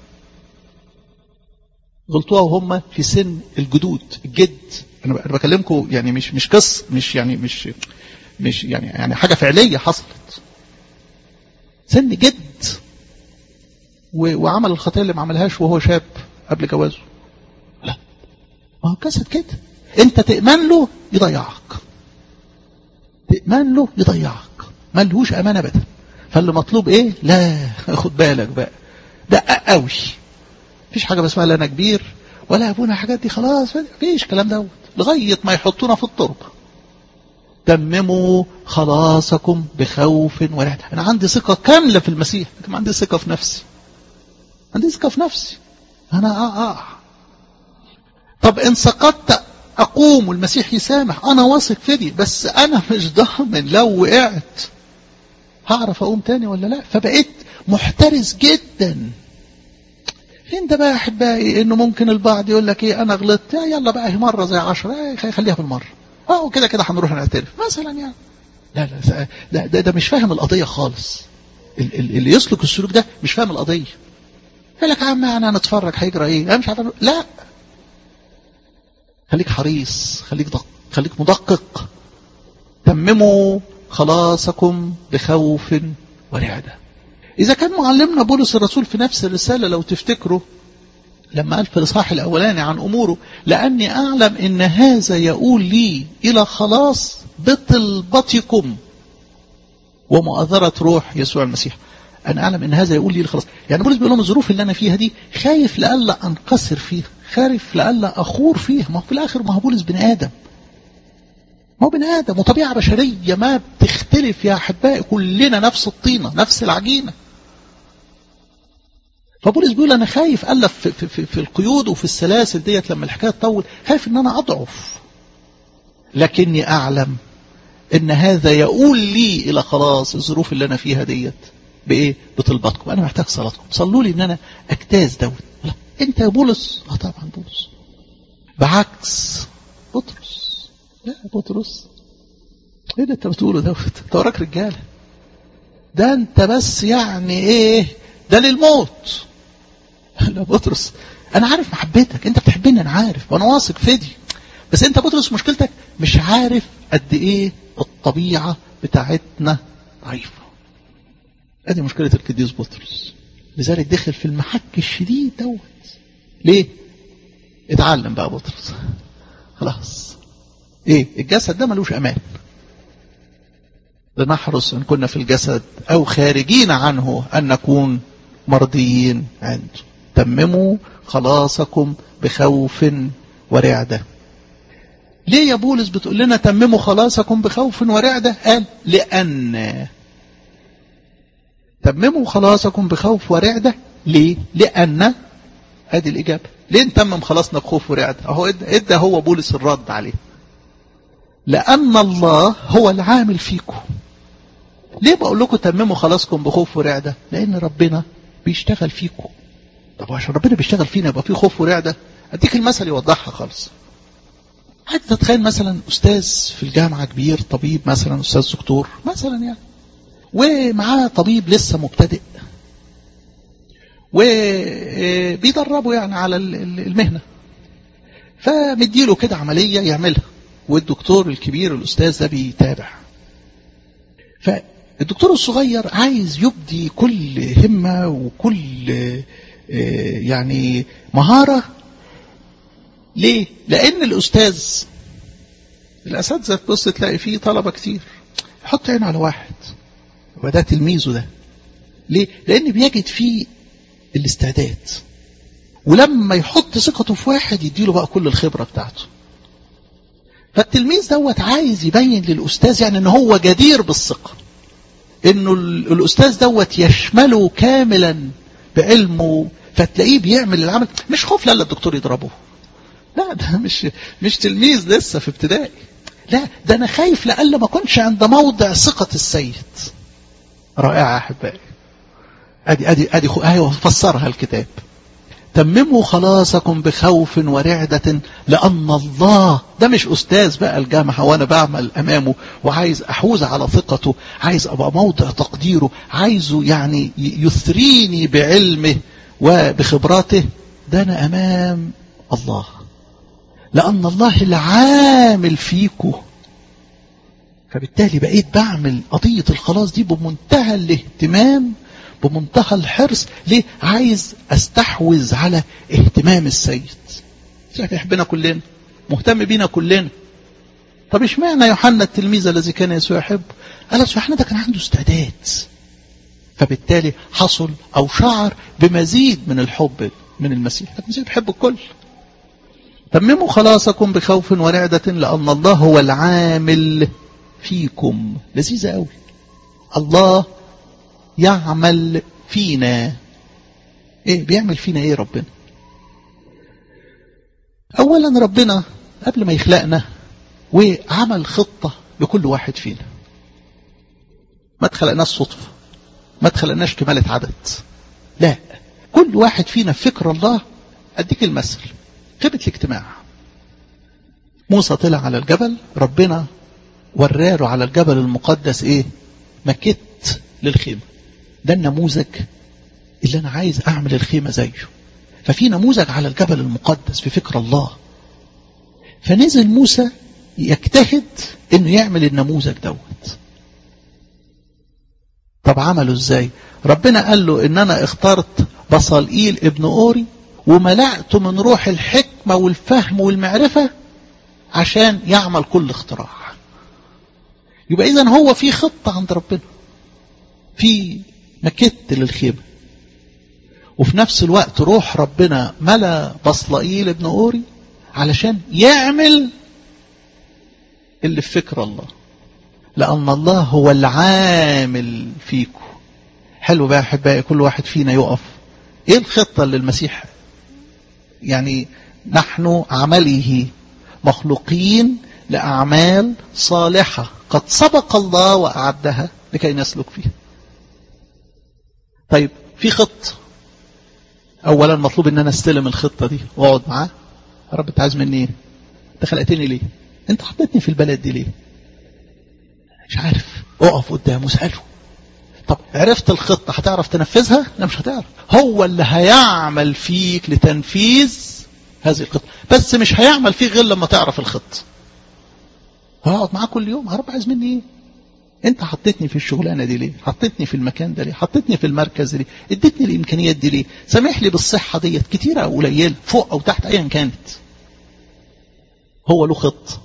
غلطوها وهم في سن الجدود الجد انا بكلمكم يعني مش مش قص مش يعني مش مش يعني يعني حاجه فعليه حصلت سن جد وعمل الخطيه اللي ما عملهاش وهو شاب قبل جوازه لا ما هو الجسد كده انت تأمن له يضيعك تأمن له يضيعك ما لهوش امان ابدا فاللي مطلوب ايه لا خد بالك بقى دقق قوي مفيش حاجه اسمها لا انا كبير ولا ابونا الحاجات دي خلاص مفيش كلام دوت لغايه ما يحطونا في التربه تمموا خلاصكم بخوف ورعد انا عندي ثقه كامله في المسيح لكن ما عندي ثقه في نفسي عندي ثقة في نفسي أنا أقع طب إن سقطت أقوم والمسيح يسامح أنا واثق في دي بس أنا مش ضامن لو وقعت هعرف أقوم تاني ولا لا فبقيت محترس جدا فين ده بقى يا أحبائي إنه ممكن البعض يقول لك إيه أنا غلطت يلا بقى هي مرة زي عشرة إيه خليها بالمرة أه وكده كده هنروح نعترف مثلا يعني لا لا ده, ده, ده مش فاهم القضية خالص اللي يسلك السلوك ده مش فاهم القضية يقول لك يا عم انا نتفرج هيجرى ايه انا مش عارف لا خليك حريص خليك دق... خليك مدقق تمموا خلاصكم بخوف ورعدة إذا كان معلمنا بولس الرسول في نفس الرسالة لو تفتكروا لما قال في الإصحاح الأولاني عن أموره لأني أعلم إن هذا يقول لي إلى خلاص بطلبتكم ومؤازرة روح يسوع المسيح أنا أعلم أن هذا يقول لي خلاص يعني بولس بيقول لهم الظروف اللي أنا فيها دي خايف لألا أنكسر فيها خايف لألا أخور فيها ما هو في الآخر ما هو بولس بني آدم ما هو بني آدم وطبيعة بشرية ما بتختلف يا أحبائي كلنا نفس الطينة نفس العجينة فبولس بيقول أنا خايف ألا في, في, في, في القيود وفي السلاسل ديت لما الحكاية تطول خايف أن أنا أضعف لكني أعلم ان هذا يقول لي الى خلاص الظروف اللي انا فيها ديت بايه بطلباتكم انا محتاج صلاتكم صلوا لي ان انا اجتاز دوت لا انت يا بولس اه طبعا بولس بعكس بطرس لا بطرس ايه ده انت بتقوله دوت انت وراك رجاله ده انت بس يعني ايه ده للموت لا بطرس انا عارف محبتك انت بتحبني انا عارف وانا واثق في دي بس انت بطرس مشكلتك مش عارف قد ايه الطبيعة بتاعتنا ضعيفة ادي مشكلة القديس بطرس لذلك دخل في المحك الشديد دوت ليه اتعلم بقى بطرس خلاص ايه الجسد ده ملوش امان لنحرص ان كنا في الجسد او خارجين عنه ان نكون مرضيين عنده تمموا خلاصكم بخوف ورعده ليه يا بولس بتقول لنا تمموا خلاصكم بخوف ورعدة قال لأن تمموا خلاصكم بخوف ورعدة ليه لأن ادي الإجابة ليه نتمم خلاصنا بخوف ورعدة اهو ادى هو بولس الرد عليه لأن الله هو العامل فيكم ليه بقول لكم تمموا خلاصكم بخوف ورعدة لأن ربنا بيشتغل فيكم طب عشان ربنا بيشتغل فينا يبقى في خوف ورعدة اديك المثل يوضحها خالص عادي تتخيل مثلا أستاذ في الجامعة كبير طبيب مثلا أستاذ دكتور مثلا يعني ومعاه طبيب لسه مبتدئ وبيدربه يعني على المهنة فمديله كده عملية يعملها والدكتور الكبير الأستاذ ده بيتابع فالدكتور الصغير عايز يبدي كل همة وكل يعني مهارة ليه؟ لأن الأستاذ الأساتذة تبص تلاقي فيه طلبة كتير يحط عينه على واحد وده تلميذه ده ليه؟ لأن بيجد فيه الاستعداد ولما يحط ثقته في واحد يديله بقى كل الخبرة بتاعته فالتلميذ دوت عايز يبين للأستاذ يعني ان هو جدير بالثقة انه الأستاذ دوت يشمله كاملا بعلمه فتلاقيه بيعمل العمل مش خوف لا الدكتور يضربه لا ده مش مش تلميذ لسه في ابتدائي لا ده انا خايف لألا ما اكونش عند موضع ثقة السيد رائعة يا احبائي ادي ادي ادي ايوه فسرها الكتاب تمموا خلاصكم بخوف ورعدة لأن الله ده مش أستاذ بقى الجامعة وأنا بعمل أمامه وعايز أحوز على ثقته عايز أبقى موضع تقديره عايزه يعني يثريني بعلمه وبخبراته ده أنا أمام الله لأن الله العامل فيكم فبالتالي بقيت بعمل قضية الخلاص دي بمنتهى الاهتمام بمنتهى الحرص ليه عايز استحوذ على اهتمام السيد يحبنا كلنا مهتم بينا كلنا طب اشمعنى يوحنا التلميذ الذي كان يسوع يحب قال يوحنا ده كان عنده استعداد فبالتالي حصل او شعر بمزيد من الحب من المسيح المسيح بيحب الكل تمموا خلاصكم بخوف ورعدة لأن الله هو العامل فيكم لذيذة قوي الله يعمل فينا ايه بيعمل فينا ايه ربنا اولا ربنا قبل ما يخلقنا وعمل خطة لكل واحد فينا ما تخلقناش صدفة ما تخلقناش كمالة عدد لا كل واحد فينا فكر الله اديك المثل خيبة الاجتماع موسى طلع على الجبل ربنا وراله على الجبل المقدس ايه مكت للخيمه ده النموذج اللي انا عايز اعمل الخيمة زيه ففي نموذج على الجبل المقدس في فكر الله فنزل موسى يجتهد انه يعمل النموذج دوت طب عمله ازاي ربنا قال له ان انا اخترت بصلئيل ابن اوري وملأته من روح الحكمة والفهم والمعرفة عشان يعمل كل اختراع يبقى اذا هو في خطة عند ربنا في مكت للخيمة وفي نفس الوقت روح ربنا ملا بصلائيل ابن أوري علشان يعمل اللي في فكر الله لأن الله هو العامل فيكم حلو بقى أحبائي كل واحد فينا يقف إيه الخطة اللي المسيح يعني نحن عمله مخلوقين لأعمال صالحة قد سبق الله وأعدها لكي نسلك فيها طيب في خط أولا مطلوب أن أنا استلم الخطة دي وأقعد معاه يا رب أنت عايز مني إيه؟ أنت خلقتني ليه؟ أنت حطيتني في البلد دي ليه؟ مش عارف أقف قدامه واسأله طب عرفت الخطة هتعرف تنفذها؟ لا مش هتعرف هو اللي هيعمل فيك لتنفيذ هذه الخطة بس مش هيعمل فيك غير لما تعرف الخطة هقعد معاه كل يوم يا رب عايز مني ايه انت حطيتني في الشغلانه دي ليه حطيتني في المكان ده ليه حطيتني في المركز ليه اديتني الامكانيات دي ليه سامح لي بالصحه ديت كتيره او قليله فوق او تحت ايا كانت هو له خط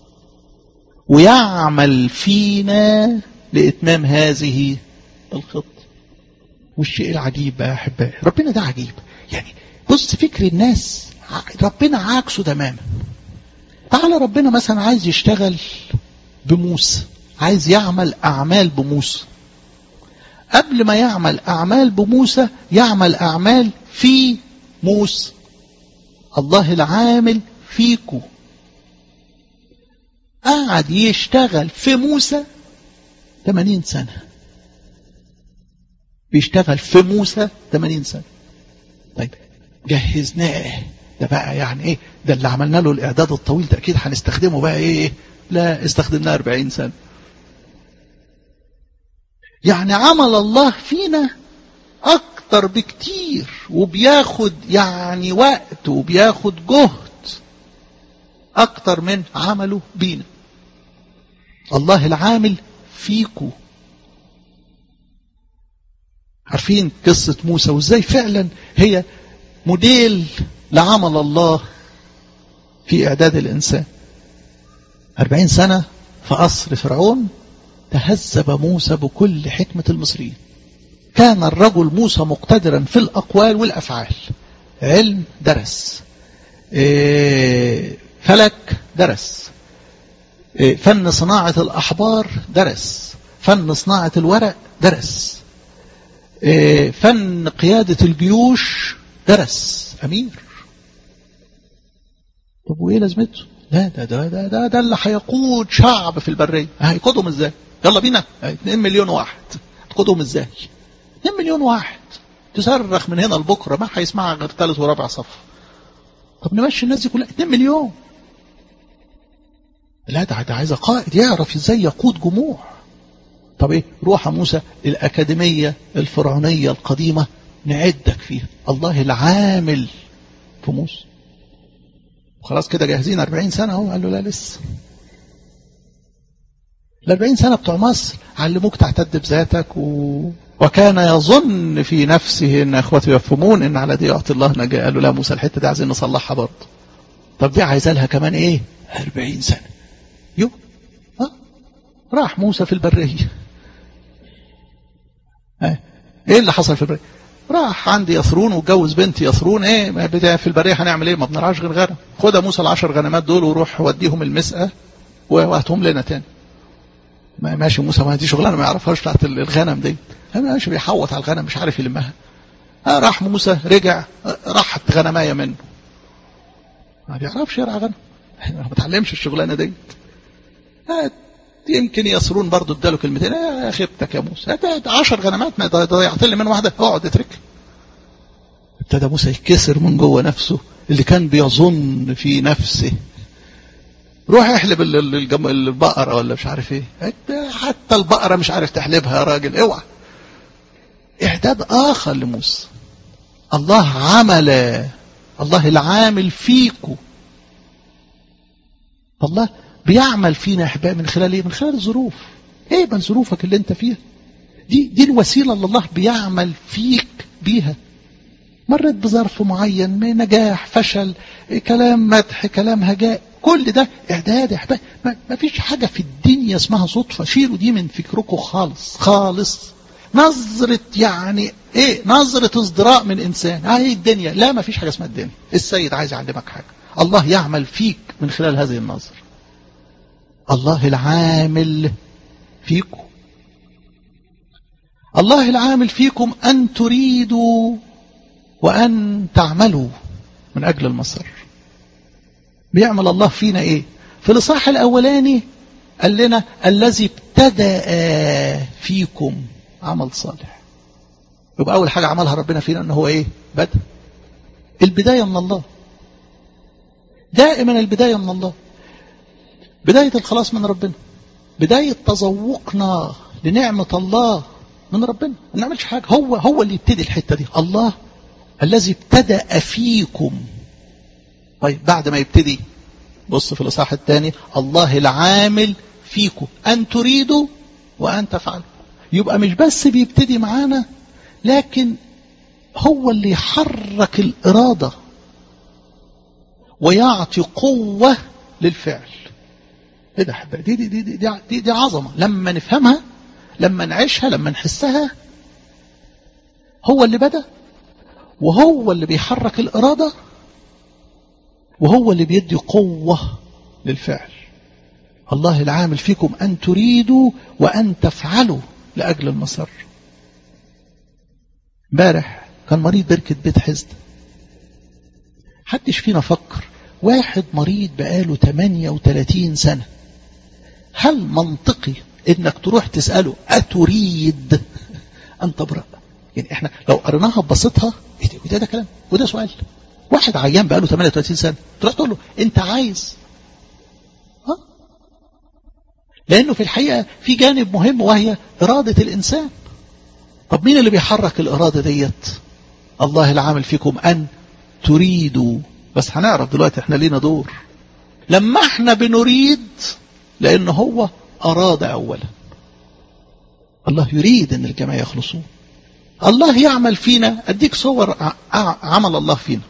ويعمل فينا لاتمام هذه الخط والشيء العجيب بقى يا احبائي ربنا ده عجيب يعني بص فكر الناس ربنا عكسه تماما تعالى ربنا مثلا عايز يشتغل بموسى عايز يعمل أعمال بموسى قبل ما يعمل أعمال بموسى يعمل أعمال في موسى الله العامل فيكو قعد يشتغل في موسى 80 سنة بيشتغل في موسى 80 سنة طيب جهزناه ده بقى يعني ايه ده اللي عملنا له الاعداد الطويل ده اكيد هنستخدمه بقى ايه لا استخدمناه 40 سنه يعني عمل الله فينا اكتر بكتير وبياخد يعني وقت وبياخد جهد اكتر من عمله بينا الله العامل فيكو عارفين قصة موسى وازاي فعلا هي موديل لعمل الله في إعداد الإنسان أربعين سنة في قصر فرعون تهذب موسى بكل حكمة المصريين كان الرجل موسى مقتدرا في الأقوال والأفعال علم درس فلك درس فن صناعة الأحبار درس فن صناعة الورق درس فن قيادة الجيوش درس أمير طب وإيه لازمته لا ده ده ده ده, ده اللي هيقود شعب في البرية هيقودهم ازاي يلا بينا 2 مليون واحد تقودهم ازاي 2 مليون واحد تصرخ من هنا لبكره ما هيسمعها غير ثالث ورابع صف طب نمشي الناس دي كلها 2 مليون لا ده ده عايز قائد يعرف ازاي يقود جموع طب ايه روح موسى الأكاديمية الفرعونية القديمة نعدك فيها الله العامل في موسى وخلاص كده جاهزين 40 سنة اهو قال له لا لسه ال 40 سنة بتوع مصر علموك تعتد بذاتك و... وكان يظن في نفسه ان اخوته يفهمون ان على دي يعطي الله نجاة قال له لا موسى الحتة دي عايزين نصلحها برضه طب دي عايزة لها كمان ايه 40 سنة يو ها راح موسى في البرية ها. ايه اللي حصل في البرية راح عندي يثرون واتجوز بنت يثرون ايه ما بتاع في البريه هنعمل ايه ما بنرعاش غير غنم خدها موسى العشر غنمات دول وروح وديهم المسقى وهاتهم لنا تاني ما ماشي موسى ما دي شغلانه ما يعرفهاش بتاعت الغنم دي ماشي بيحوط على الغنم مش عارف يلمها آه راح موسى رجع راحت غنمايه منه ما بيعرفش يرعى غنم ما بتعلمش الشغلانه دي آه يمكن يسرون برضه اداله كلمتين يا خيبتك يا موسى 10 غنمات ما ضيعت لي من واحده اقعد اترك ابتدى موسى يتكسر من جوه نفسه اللي كان بيظن في نفسه روح احلب البقرة ولا مش عارف ايه حتى البقرة مش عارف تحلبها يا راجل اوعى اعداد اخر لموسى الله عمل الله العامل فيكم الله بيعمل فينا احباء من خلال ايه من خلال الظروف ايه من ظروفك اللي انت فيها دي دي الوسيله اللي الله بيعمل فيك بيها مرت بظرف معين من نجاح فشل كلام مدح كلام هجاء كل ده اعداد احباء ما فيش حاجه في الدنيا اسمها صدفه شيلوا دي من فكركم خالص خالص نظرة يعني ايه نظرة ازدراء من انسان هاي الدنيا لا ما فيش حاجة اسمها الدنيا السيد عايز يعلمك حاجة الله يعمل فيك من خلال هذه النظر الله العامل فيكم الله العامل فيكم أن تريدوا وأن تعملوا من أجل المصر بيعمل الله فينا إيه في الإصحاح الأولاني قال لنا الذي ابتدأ فيكم عمل صالح يبقى أول حاجة عملها ربنا فينا أنه هو إيه بدأ البداية من الله دائما البداية من الله بداية الخلاص من ربنا بداية تذوقنا لنعمة الله من ربنا ما نعملش حاجة هو هو اللي يبتدي الحتة دي الله الذي ابتدأ فيكم طيب بعد ما يبتدي بص في الإصحاح الثاني الله العامل فيكم أن تريدوا وأن تفعلوا يبقى مش بس بيبتدي معانا لكن هو اللي يحرك الإرادة ويعطي قوة للفعل ايه ده حبايبي دي دي دي, دي, دي, دي عظمة لما نفهمها لما نعيشها لما نحسها هو اللي بدأ وهو اللي بيحرك الإرادة وهو اللي بيدي قوة للفعل الله العامل فيكم أن تريدوا وأن تفعلوا لأجل المسر امبارح كان مريض بركة بيت حزن حدش فينا فكر واحد مريض بقاله 38 سنة هل منطقي انك تروح تسأله أتريد أن تبرأ يعني احنا لو قريناها ببساطها ايه ده, ده, ده كلام وده سؤال واحد عيان بقاله 38 سنة تروح تقول له انت عايز ها لانه في الحقيقة في جانب مهم وهي إرادة الإنسان طب مين اللي بيحرك الإرادة ديت الله العامل فيكم أن تريدوا بس هنعرف دلوقتي احنا لينا دور لما احنا بنريد لأن هو أراد أولا الله يريد أن الجماعة يخلصون الله يعمل فينا أديك صور عمل الله فينا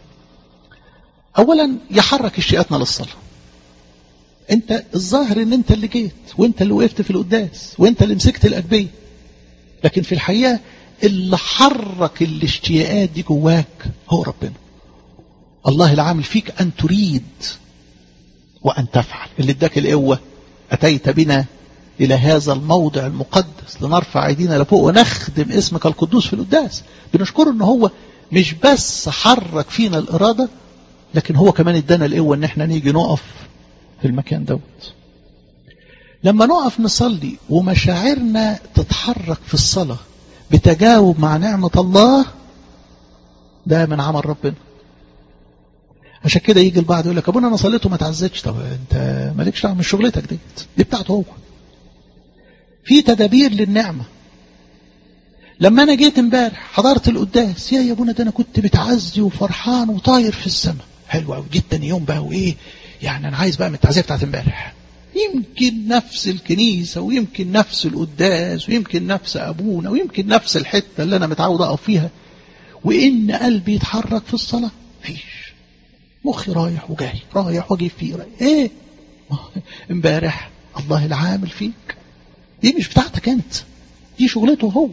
أولا يحرك اشتياقنا للصلاة انت الظاهر ان انت اللي جيت وانت اللي وقفت في القداس وانت اللي مسكت الأدبية لكن في الحقيقة اللي حرك الاشتياقات دي جواك هو ربنا الله العامل فيك أن تريد وأن تفعل اللي اداك القوة أتيت بنا إلى هذا الموضع المقدس لنرفع أيدينا لفوق ونخدم اسمك القدوس في القداس بنشكره أنه هو مش بس حرك فينا الإرادة لكن هو كمان ادانا القوة أن احنا نيجي نقف في المكان دوت لما نقف نصلي ومشاعرنا تتحرك في الصلاة بتجاوب مع نعمة الله ده من عمل ربنا عشان كده يجي البعض يقول لك ابونا انا صليت وما تعزتش طب انت مالكش دعوه من شغلتك دي دي بتاعته هو في تدابير للنعمه لما انا جيت امبارح حضرت القداس يا يا ابونا ده انا كنت بتعزي وفرحان وطاير في السماء حلو قوي جدا يوم بقى وايه يعني انا عايز بقى من التعزيه بتاعت امبارح يمكن نفس الكنيسة ويمكن نفس القداس ويمكن نفس أبونا ويمكن نفس الحتة اللي أنا متعود أقف فيها وإن قلبي يتحرك في الصلاة فيش مخي رايح وجاي رايح واجي فيه رايح. ايه امبارح الله العامل فيك دي مش بتاعتك انت دي شغلته هو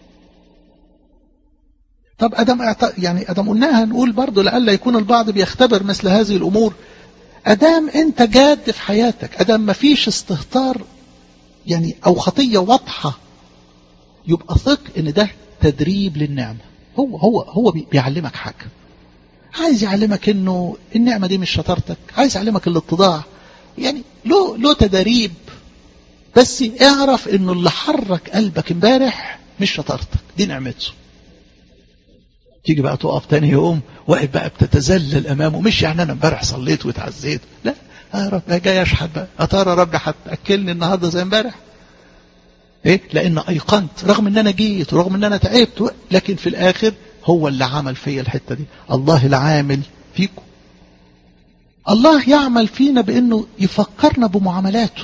طب ادم يعني ادم قلناها نقول برضه لألا يكون البعض بيختبر مثل هذه الامور ادام انت جاد في حياتك ادام ما فيش استهتار يعني او خطيه واضحه يبقى ثق ان ده تدريب للنعمه هو هو هو بيعلمك حاجه عايز يعلمك انه النعمة دي مش شطارتك عايز يعلمك الاتضاع يعني له له تدريب بس اعرف انه اللي حرك قلبك امبارح مش شطارتك دي نعمته تيجي بقى تقف تاني يوم واقف بقى بتتذلل امامه مش يعني انا امبارح صليت واتعزيت لا يا رب جاي اشحت بقى يا ترى رب هتاكلني النهارده زي امبارح ايه لان ايقنت رغم ان انا جيت ورغم ان انا تعبت لكن في الاخر هو اللي عمل فيا الحتة دي الله العامل فيكم الله يعمل فينا بأنه يفكرنا بمعاملاته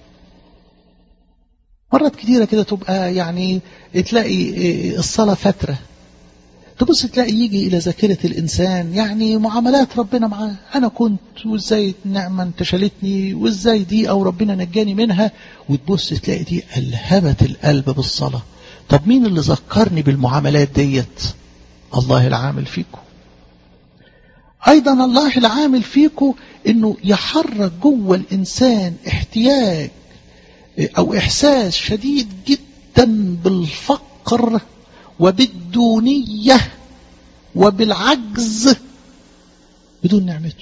مرات كتيرة كده تبقى يعني تلاقي الصلاة فترة تبص تلاقي يجي إلى ذاكرة الإنسان يعني معاملات ربنا معاه أنا كنت وإزاي النعمة انتشلتني وإزاي دي أو ربنا نجاني منها وتبص تلاقي دي ألهمت القلب بالصلاة طب مين اللي ذكرني بالمعاملات ديت الله العامل فيكم ايضا الله العامل فيكم انه يحرك جوه الانسان احتياج او احساس شديد جدا بالفقر وبالدونيه وبالعجز بدون نعمته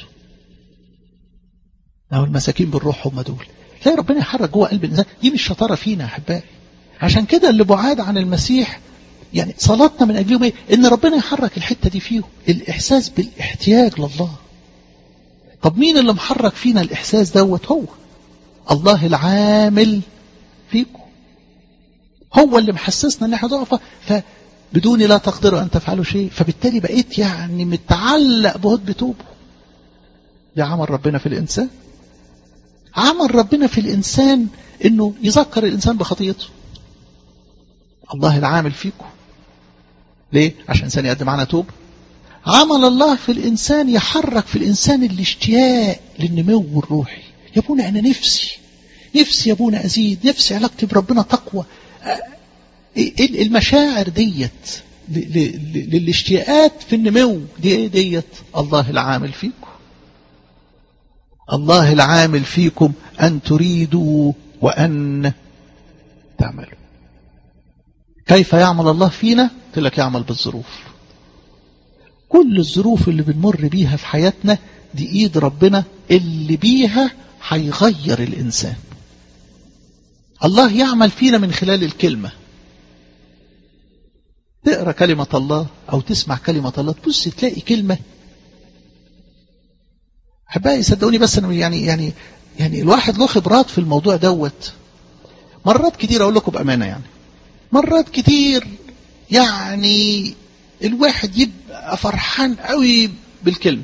أو المساكين بالروح هم دول تلاقي ربنا يحرك جوه قلب الإنسان دي مش شطارة فينا يا أحبائي عشان كده اللي بعاد عن المسيح يعني صلاتنا من أجلهم إيه؟ إن ربنا يحرك الحتة دي فيهم الإحساس بالاحتياج لله طب مين اللي محرك فينا الإحساس دوت هو الله العامل فيكم هو اللي محسسنا ان احنا ضعفة فبدوني لا تقدروا ان تفعلوا شيء فبالتالي بقيت يعني متعلق بهد بتوبه ده عمل ربنا في الانسان عمل ربنا في الانسان انه يذكر الانسان بخطيته الله العامل فيكم ليه عشان الانسان يقدم معنا توبه عمل الله في الانسان يحرك في الانسان الاشتياق للنمو الروحي يا ابونا انا نفسي نفسي يا ابونا ازيد نفسي علاقتي بربنا تقوى المشاعر ديت للاشتياقات في النمو دي ايه ديت الله العامل فيكم الله العامل فيكم ان تريدوا وان تعملوا كيف يعمل الله فينا قلت لك يعمل بالظروف كل الظروف اللي بنمر بيها في حياتنا دي ايد ربنا اللي بيها هيغير الانسان الله يعمل فينا من خلال الكلمة تقرأ كلمة الله أو تسمع كلمة الله تبص تلاقي كلمة أحبائي صدقوني بس أنا يعني يعني يعني الواحد له خبرات في الموضوع دوت مرات كتير أقول لكم بأمانة يعني مرات كتير يعني الواحد يبقى فرحان قوي بالكلمة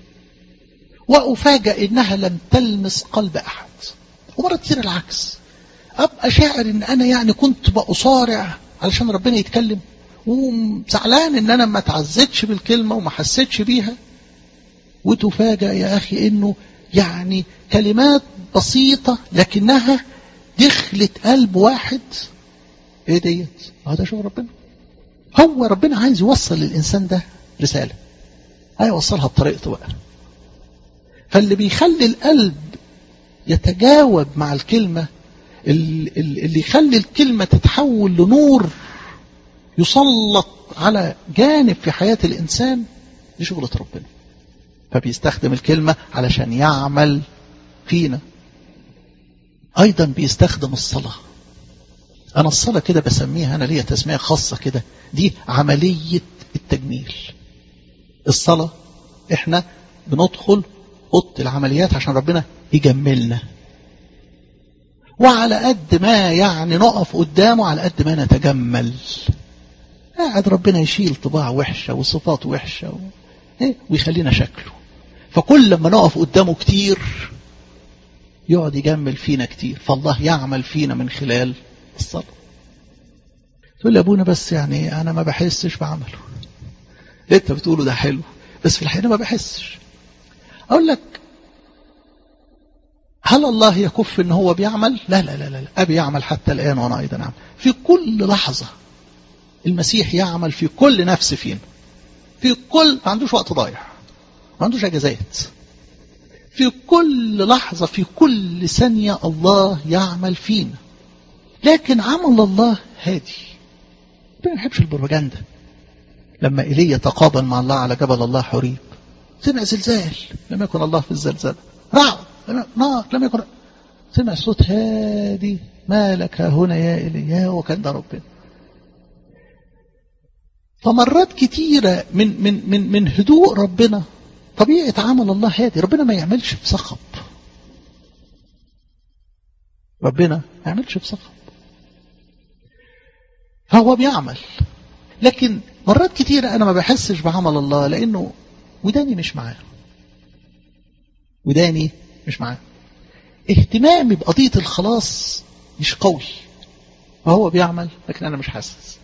وأفاجأ إنها لم تلمس قلب أحد ومرات كتير العكس ابقى شاعر ان انا يعني كنت بأصارع علشان ربنا يتكلم وزعلان ان انا ما تعزتش بالكلمة وما حسيتش بيها وتفاجأ يا اخي انه يعني كلمات بسيطة لكنها دخلت قلب واحد ايه ديت هذا شغل ربنا هو ربنا عايز يوصل للانسان ده رسالة هيوصلها بطريقته بقى فاللي بيخلي القلب يتجاوب مع الكلمة اللي يخلي الكلمة تتحول لنور يسلط على جانب في حياة الإنسان دي شغلة ربنا فبيستخدم الكلمة علشان يعمل فينا أيضا بيستخدم الصلاة أنا الصلاة كده بسميها أنا ليا تسمية خاصة كده دي عملية التجميل الصلاة إحنا بندخل أوضة العمليات عشان ربنا يجملنا وعلى قد ما يعني نقف قدامه على قد ما نتجمل قاعد ربنا يشيل طباع وحشة وصفات وحشة و... إيه؟ ويخلينا شكله فكل لما نقف قدامه كتير يقعد يجمل فينا كتير فالله يعمل فينا من خلال الصلاة تقول لي أبونا بس يعني أنا ما بحسش بعمله أنت بتقوله ده حلو بس في الحقيقة ما بحسش أقول لك هل الله يكف ان هو بيعمل لا لا لا لا ابي يعمل حتى الان وانا ايضا اعمل في كل لحظة المسيح يعمل في كل نفس فينا في كل ما عندوش وقت ضايع ما عندوش اجازات في كل لحظة في كل ثانية الله يعمل فينا لكن عمل الله هادي ما يحبش البروباجندا لما ايليا تقابل مع الله على جبل الله حريب سمع زلزال لم يكن الله في الزلزال رعد نار لم يكن سمع صوت هادي ما لك هنا يا إلي وكان ده ربنا فمرات كتيرة من من من من هدوء ربنا طبيعة عمل الله هادي ربنا ما يعملش بصخب ربنا ما يعملش بصخب فهو بيعمل لكن مرات كتيرة أنا ما بحسش بعمل الله لأنه وداني مش معاه وداني مش معاه اهتمامي بقضية الخلاص مش قوي فهو بيعمل لكن أنا مش حاسس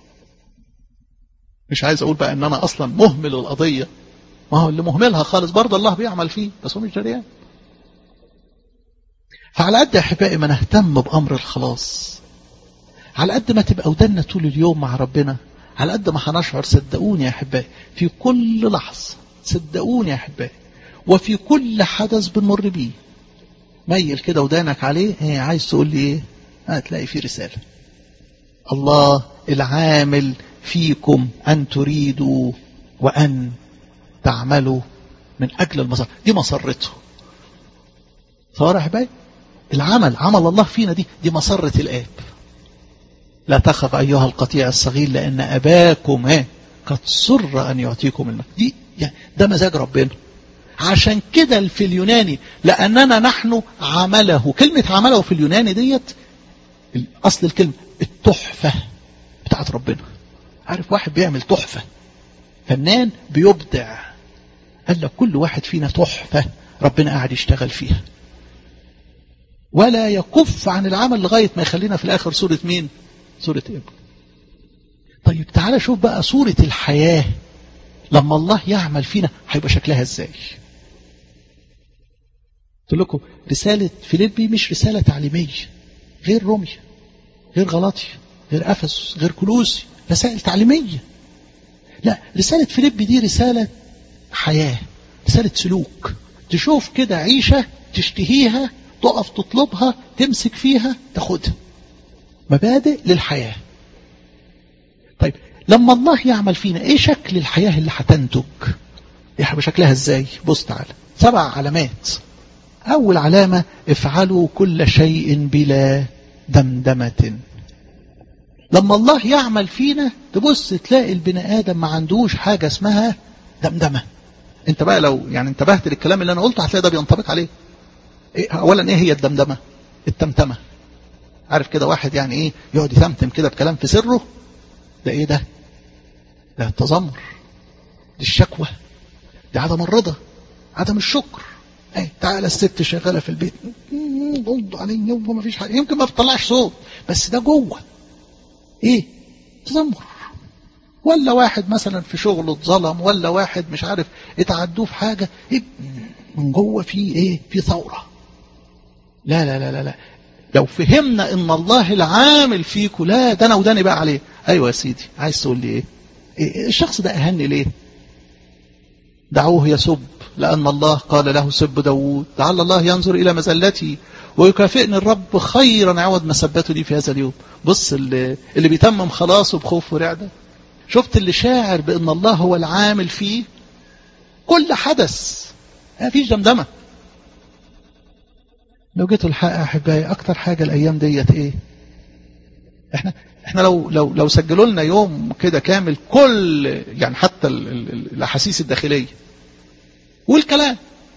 مش عايز أقول بقى أن أنا أصلا مهمل القضية ما هو اللي مهملها خالص برضه الله بيعمل فيه بس هو مش جريان فعلى قد أحبائي ما نهتم بأمر الخلاص على قد ما تبقى ودنا طول اليوم مع ربنا على قد ما هنشعر صدقوني يا أحبائي في كل لحظة صدقوني يا أحبائي وفي كل حدث بنمر بيه ميل كده ودانك عليه ايه عايز تقول لي ايه هتلاقي فيه رسالة الله العامل فيكم أن تريدوا وأن تعملوا من أجل المسار دي مسرته صور يا أحبائي العمل عمل الله فينا دي دي مسرة الآب لا تخف أيها القطيع الصغير لأن أباكم ها قد سر أن يعطيكم المجد دي يعني ده مزاج ربنا عشان كده في اليوناني لأننا نحن عمله كلمة عمله في اليوناني ديت أصل الكلمة التحفة بتاعت ربنا عارف واحد بيعمل تحفة فنان بيبدع قال لك كل واحد فينا تحفة ربنا قاعد يشتغل فيها ولا يكف عن العمل لغاية ما يخلينا في الآخر صورة مين صورة ابن طيب تعالى شوف بقى صورة الحياة لما الله يعمل فينا هيبقى شكلها ازاي قلت لكم رسالة فيليبي مش رسالة تعليمية غير روميا غير غلاطيا غير أفسس غير كلوسي رسائل تعليمية لا رسالة فيليبي دي رسالة حياة رسالة سلوك تشوف كده عيشة تشتهيها تقف تطلبها تمسك فيها تاخدها مبادئ للحياة طيب لما الله يعمل فينا ايه شكل الحياة اللي هتنتج ايه شكلها ازاي بص تعالى سبع علامات اول علامة افعلوا كل شيء بلا دمدمة لما الله يعمل فينا تبص تلاقي البني ادم ما عندوش حاجة اسمها دمدمة انت بقى لو يعني انتبهت للكلام اللي انا قلته هتلاقي ده بينطبق عليه إيه اولا ايه هي الدمدمة التمتمة عارف كده واحد يعني ايه يقعد يتمتم كده بكلام في سره ده ايه ده ده التذمر دي الشكوى دي عدم الرضا عدم الشكر اي تعالى الست شغاله في البيت برضه عليا وما فيش حاجه يمكن ما بتطلعش صوت بس ده جوه ايه تذمر ولا واحد مثلا في شغله اتظلم ولا واحد مش عارف اتعدوه في حاجه إيه من جوه في ايه في ثوره لا لا لا لا لا لو فهمنا ان الله العامل فيكم لا ده انا وداني بقى عليه ايوه يا سيدي عايز تقول لي ايه, إيه الشخص ده اهني ليه دعوه يسب لأن الله قال له سب داود لعل الله ينظر إلى مزلتي ويكافئني الرب خيرا عوض مسبته لي في هذا اليوم بص اللي, اللي بيتمم خلاصه بخوف ورعدة شفت اللي شاعر بأن الله هو العامل فيه كل حدث ما فيش دمدمة لو جيتوا الحق أحبائي أكتر حاجة الأيام ديت إيه احنا احنا لو لو لو سجلوا لنا يوم كده كامل كل يعني حتى ال ال الاحاسيس الداخليه والكلام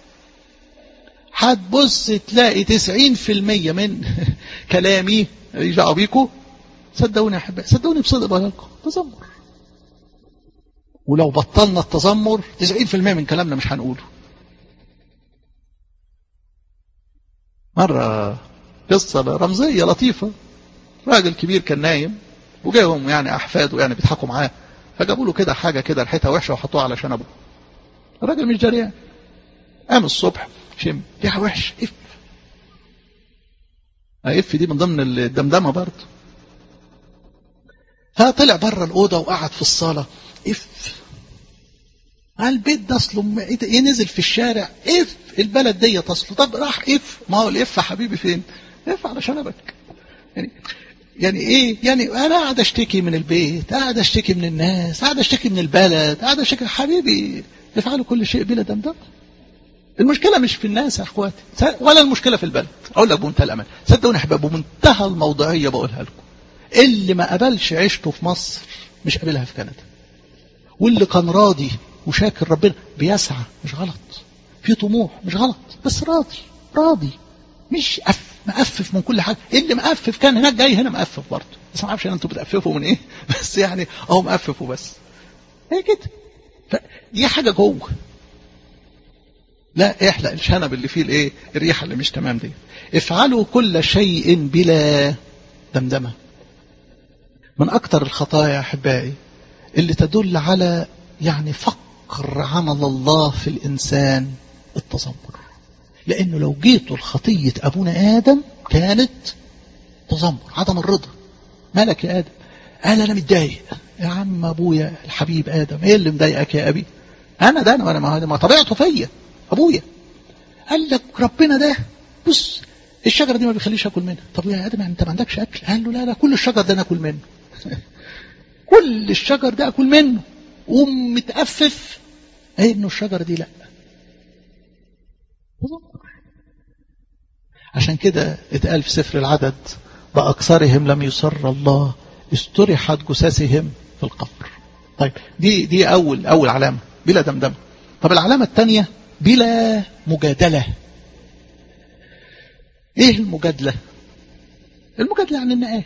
هتبص تلاقي 90% من كلامي يجعوا بيكم صدقوني يا احبائي صدقوني بصدق بقول لكم تذمر ولو بطلنا التذمر 90% من كلامنا مش هنقوله مرة قصة رمزية لطيفة راجل كبير كان نايم وجاهم يعني احفاده يعني بيضحكوا معاه فجابوا له كده حاجه كده ريحتها وحشه وحطوها على شنبه الراجل مش جريان قام الصبح شم ريحه وحش اف اف دي من ضمن الدمدمه برضه فطلع بره الاوضه وقعد في الصاله اف البيت ده اصله ايه نزل في الشارع اف البلد دي اصله طب راح اف ما هو الاف يا حبيبي فين اف على شنبك يعني يعني ايه يعني انا قاعد اشتكي من البيت قاعد اشتكي من الناس قاعد اشتكي من البلد قاعد اشتكي حبيبي افعلوا كل شيء بلا دمدم المشكله مش في الناس يا اخواتي ولا المشكله في البلد اقول لك بمنتهى الامان صدقوني يا احباب بمنتهى الموضوعيه بقولها لكم اللي ما قبلش عيشته في مصر مش قابلها في كندا واللي كان راضي وشاكر ربنا بيسعى مش غلط في طموح مش غلط بس راضي راضي مش أف مقفف من كل حاجه اللي مقفف كان هناك جاي هنا مقفف برضه بس ما اعرفش انتوا بتقففوا من ايه بس يعني اهو مقفف وبس هي كده دي حاجه جوه لا احلق الشنب اللي فيه الايه الريحه اللي مش تمام دي افعلوا كل شيء بلا دمدمه من اكتر الخطايا يا احبائي اللي تدل على يعني فقر عمل الله في الانسان التذمر لانه لو جيتوا لخطيه ابونا ادم كانت تذمر عدم الرضا مالك يا ادم قال انا متضايق يا عم ابويا الحبيب ادم ايه اللي مضايقك يا ابي انا ده انا ما, ما طبيعته فيا ابويا قال لك ربنا ده بص الشجره دي ما بيخليش اكل منها طب يا ادم انت ما عندكش اكل قال له لا لا كل الشجر ده انا اكل منه كل الشجر ده اكل منه ومتأفف ايه انه الشجره دي لا عشان كده اتقال في سفر العدد بأكثرهم لم يسر الله استرحت جثثهم في القبر طيب دي دي أول أول علامة بلا دمدم طب العلامة الثانية بلا مجادلة ايه المجادلة المجادلة عن النقاش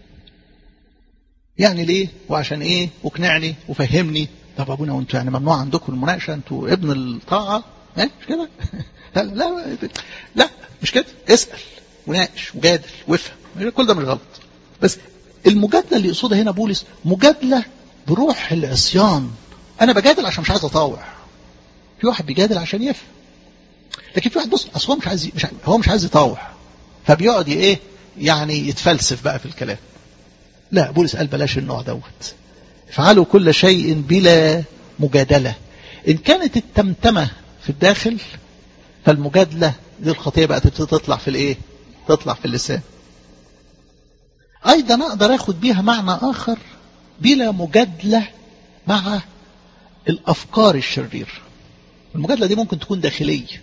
يعني ليه وعشان ايه واقنعني وفهمني طب ابونا وانتوا يعني ممنوع عندكم المناقشه انتوا ابن الطاعه ايه مش كده لا لا لا مش كده اسال وناقش وجادل وافهم كل ده مش غلط بس المجادله اللي يقصدها هنا بولس مجادله بروح العصيان انا بجادل عشان مش عايز اطاوع في واحد بيجادل عشان يفهم لكن في واحد بص اصل هو مش عايز مش هو مش عايز يطاوع فبيقعد ايه يعني يتفلسف بقى في الكلام لا بولس قال بلاش النوع دوت افعلوا كل شيء بلا مجادلة إن كانت التمتمة في الداخل فالمجادلة دي الخطية بقى تطلع في الإيه تطلع في اللسان أيضا أقدر أخد بيها معنى آخر بلا مجادلة مع الأفكار الشريرة المجادلة دي ممكن تكون داخلية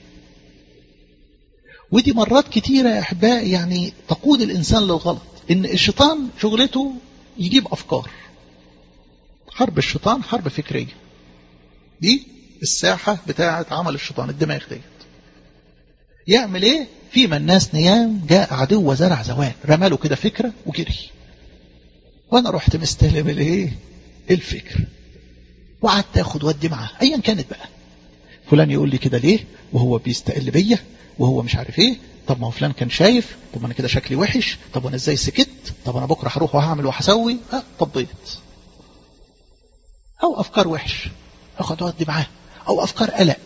ودي مرات كتيرة يا أحبائي يعني تقود الإنسان للغلط إن الشيطان شغلته يجيب أفكار حرب الشيطان حرب فكرية دي الساحة بتاعة عمل الشيطان الدماغ ديت يعمل ايه فيما الناس نيام جاء عدو وزرع زوان رماله كده فكرة وجري وانا رحت مستلم الايه الفكر وقعدت اخد ودي معاه ايا كانت بقى فلان يقول لي كده ليه وهو بيستقل بيا وهو مش عارف ايه طب ما هو فلان كان شايف طب ما انا كده شكلي وحش طب وانا ازاي سكت طب انا بكره هروح وهعمل وهسوي اه طبيت او افكار وحش اخد اودي معاه او افكار قلق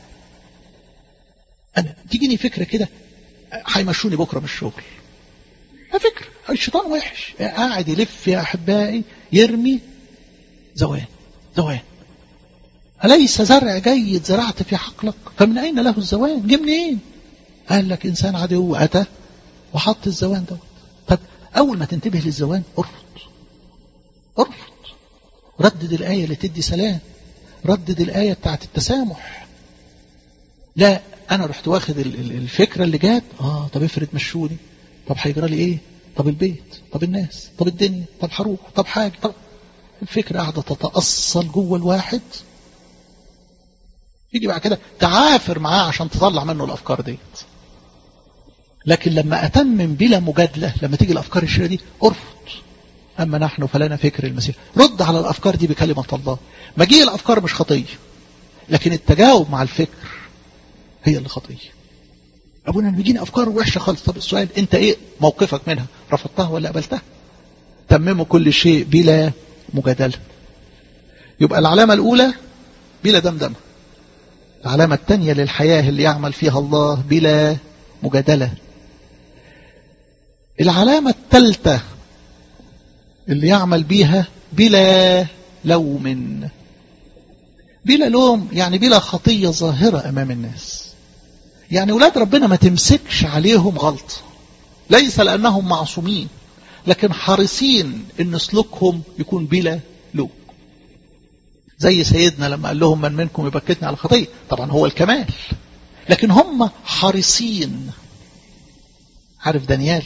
انا تجيني فكره كده هيمشوني بكره من الشغل فكرة الشيطان وحش قاعد يلف يا احبائي يرمي زوان زوان أليس زرع جيد زرعت في حقلك فمن أين له الزوان جه منين قال لك إنسان عدو أتى وحط الزوان دوت طب أول ما تنتبه للزوان ارفض ارفض ردد الآية اللي تدي سلام ردد الآية بتاعت التسامح لا أنا رحت واخد الفكرة اللي جات آه طب افرض مشوني طب هيجرى لي إيه طب البيت طب الناس طب الدنيا طب هروح طب حاجة طب الفكرة قاعدة تتأصل جوه الواحد يجي بعد كده تعافر معاه عشان تطلع منه الأفكار ديت لكن لما أتمم بلا مجادلة لما تيجي الأفكار الشريرة دي ارفض أما نحن فلنا فكر المسيح رد على الأفكار دي بكلمة الله مجيء الأفكار مش خطية لكن التجاوب مع الفكر هي اللي خطية أبونا بيجيني أفكار وحشة خالص طب السؤال أنت إيه موقفك منها رفضتها ولا قبلتها تمموا كل شيء بلا مجادلة يبقى العلامة الأولى بلا دمدمة العلامة الثانية للحياة اللي يعمل فيها الله بلا مجادلة العلامة الثالثة اللي يعمل بيها بلا لوم بلا لوم يعني بلا خطية ظاهرة أمام الناس يعني ولاد ربنا ما تمسكش عليهم غلط ليس لأنهم معصومين لكن حريصين ان سلوكهم يكون بلا لوم زي سيدنا لما قال لهم من منكم يبكتني على خطية طبعا هو الكمال لكن هم حريصين عارف دانيال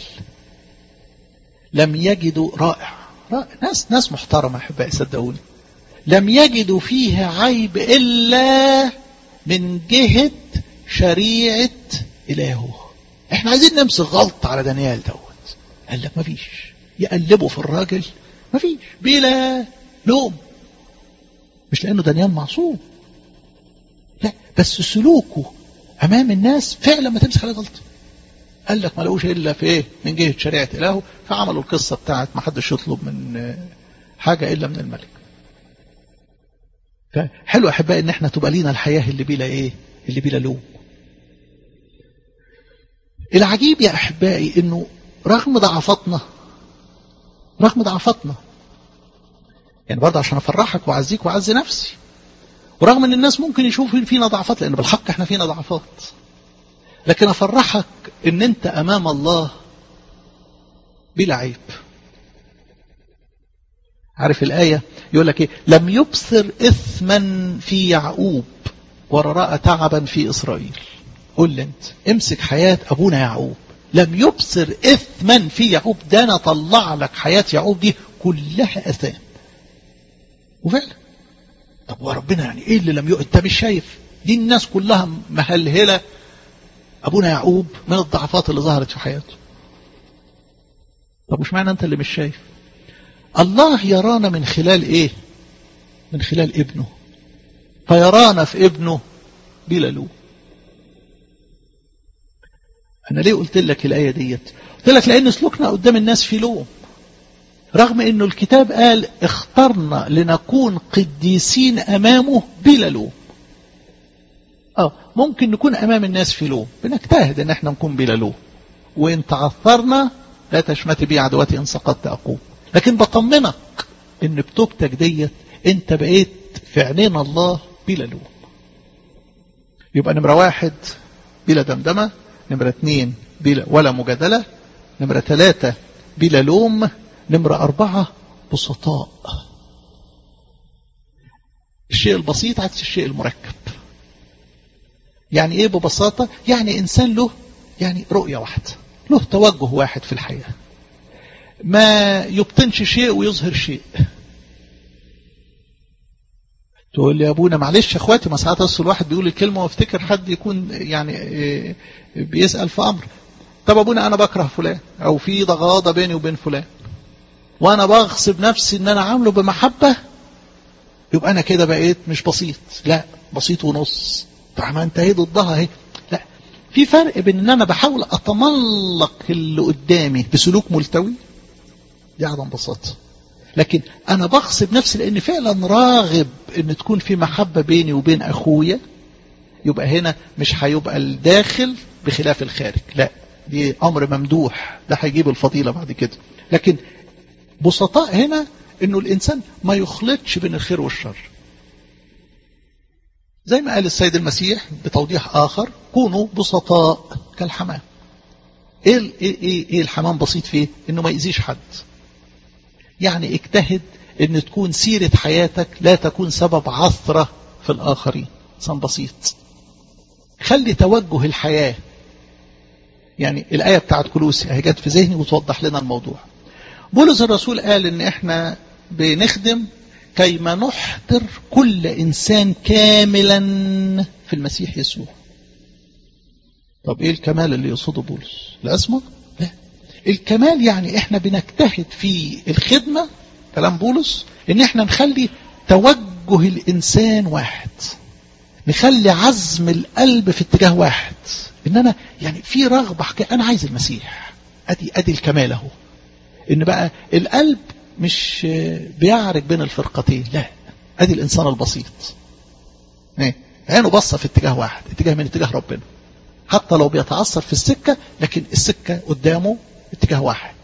لم يجدوا رائع, رائع. ناس ناس محترمة أحبائي صدقوني لم يجدوا فيه عيب إلا من جهة شريعة إلهه احنا عايزين نمسك غلط على دانيال دوت قال لك مفيش يقلبوا في الراجل مفيش بلا لوم مش لأنه دانيال معصوم لا بس سلوكه أمام الناس فعلا ما تمسك عليه غلطة قال لك ما لقوش إلا في إيه من جهة شريعة إلهه فعملوا القصة بتاعت ما حدش يطلب من حاجة إلا من الملك فحلو أحبائي إن احنا تبقى لينا الحياة اللي بلا إيه اللي بلا لوم العجيب يا أحبائي إنه رغم ضعفاتنا رغم ضعفاتنا يعني برضه عشان افرحك واعزيك واعزي نفسي ورغم ان الناس ممكن يشوفوا فينا ضعفات لان بالحق احنا فينا ضعفات لكن افرحك ان انت امام الله بلا عيب عارف الآية يقول لك ايه لم يبصر إثما في يعقوب ورأى تعبا في إسرائيل قول لي انت امسك حياة أبونا يعقوب لم يبصر إثما في يعقوب ده أنا طلع لك حياة يعقوب دي كلها أثام وفعلا طب وربنا يعني ايه اللي لم يؤ... انت مش شايف دي الناس كلها مهلهلة أبونا يعقوب من الضعفات اللي ظهرت في حياته طب مش معنى أنت اللي مش شايف الله يرانا من خلال إيه من خلال ابنه فيرانا في ابنه بلا لوم أنا ليه قلت لك الآية ديت قلت لك لأن سلوكنا قدام الناس في لوم رغم أنه الكتاب قال اخترنا لنكون قديسين أمامه بلا لوم اه ممكن نكون امام الناس في لوم بنجتهد ان احنا نكون بلا لوم وان تعثرنا لا تشمت بي عدوتي ان سقطت اقوم لكن بطمنك ان بتوبتك ديت انت بقيت في عينين الله بلا لوم يبقى نمرة واحد بلا دمدمة نمرة اتنين بلا ولا مجادلة نمرة ثلاثة بلا لوم نمرة أربعة بسطاء الشيء البسيط عكس الشيء المركب يعني ايه ببساطة يعني انسان له يعني رؤية واحدة له توجه واحد في الحياة ما يبطنش شيء ويظهر شيء تقول لي يا ابونا معلش يا اخواتي ما ساعات اصل الواحد بيقول الكلمه وافتكر حد يكون يعني بيسال في امر طب ابونا انا بكره فلان او في ضغاضه بيني وبين فلان وانا بغصب نفسي ان انا عامله بمحبه يبقى انا كده بقيت مش بسيط لا بسيط ونص طب ما انت ايه ضدها اهي لا في فرق بين ان انا بحاول اتملق اللي قدامي بسلوك ملتوي دي عدم بساطه لكن انا بغصب نفسي لان فعلا راغب ان تكون في محبه بيني وبين اخويا يبقى هنا مش هيبقى الداخل بخلاف الخارج لا دي امر ممدوح ده هيجيب الفضيله بعد كده لكن بسطاء هنا انه الانسان ما يخلطش بين الخير والشر زي ما قال السيد المسيح بتوضيح آخر كونوا بسطاء كالحمام إيه, إيه, إيه, إيه الحمام بسيط فيه إنه ما يأذيش حد يعني اجتهد إن تكون سيرة حياتك لا تكون سبب عثرة في الآخرين إنسان بسيط خلي توجه الحياة يعني الآية بتاعت كلوسي هي جت في ذهني وتوضح لنا الموضوع بولس الرسول قال إن إحنا بنخدم كيما نحضر كل إنسان كاملا في المسيح يسوع طب إيه الكمال اللي يقصده بولس الأسمى لا الكمال يعني إحنا بنجتهد في الخدمة كلام بولس إن إحنا نخلي توجه الإنسان واحد نخلي عزم القلب في اتجاه واحد إن أنا يعني في رغبة حكاية أنا عايز المسيح أدي أدي الكمال أهو إن بقى القلب مش بيعرج بين الفرقتين لا ادي الانسان البسيط ايه عينه بصه في اتجاه واحد اتجاه من اتجاه ربنا حتى لو بيتعثر في السكه لكن السكه قدامه اتجاه واحد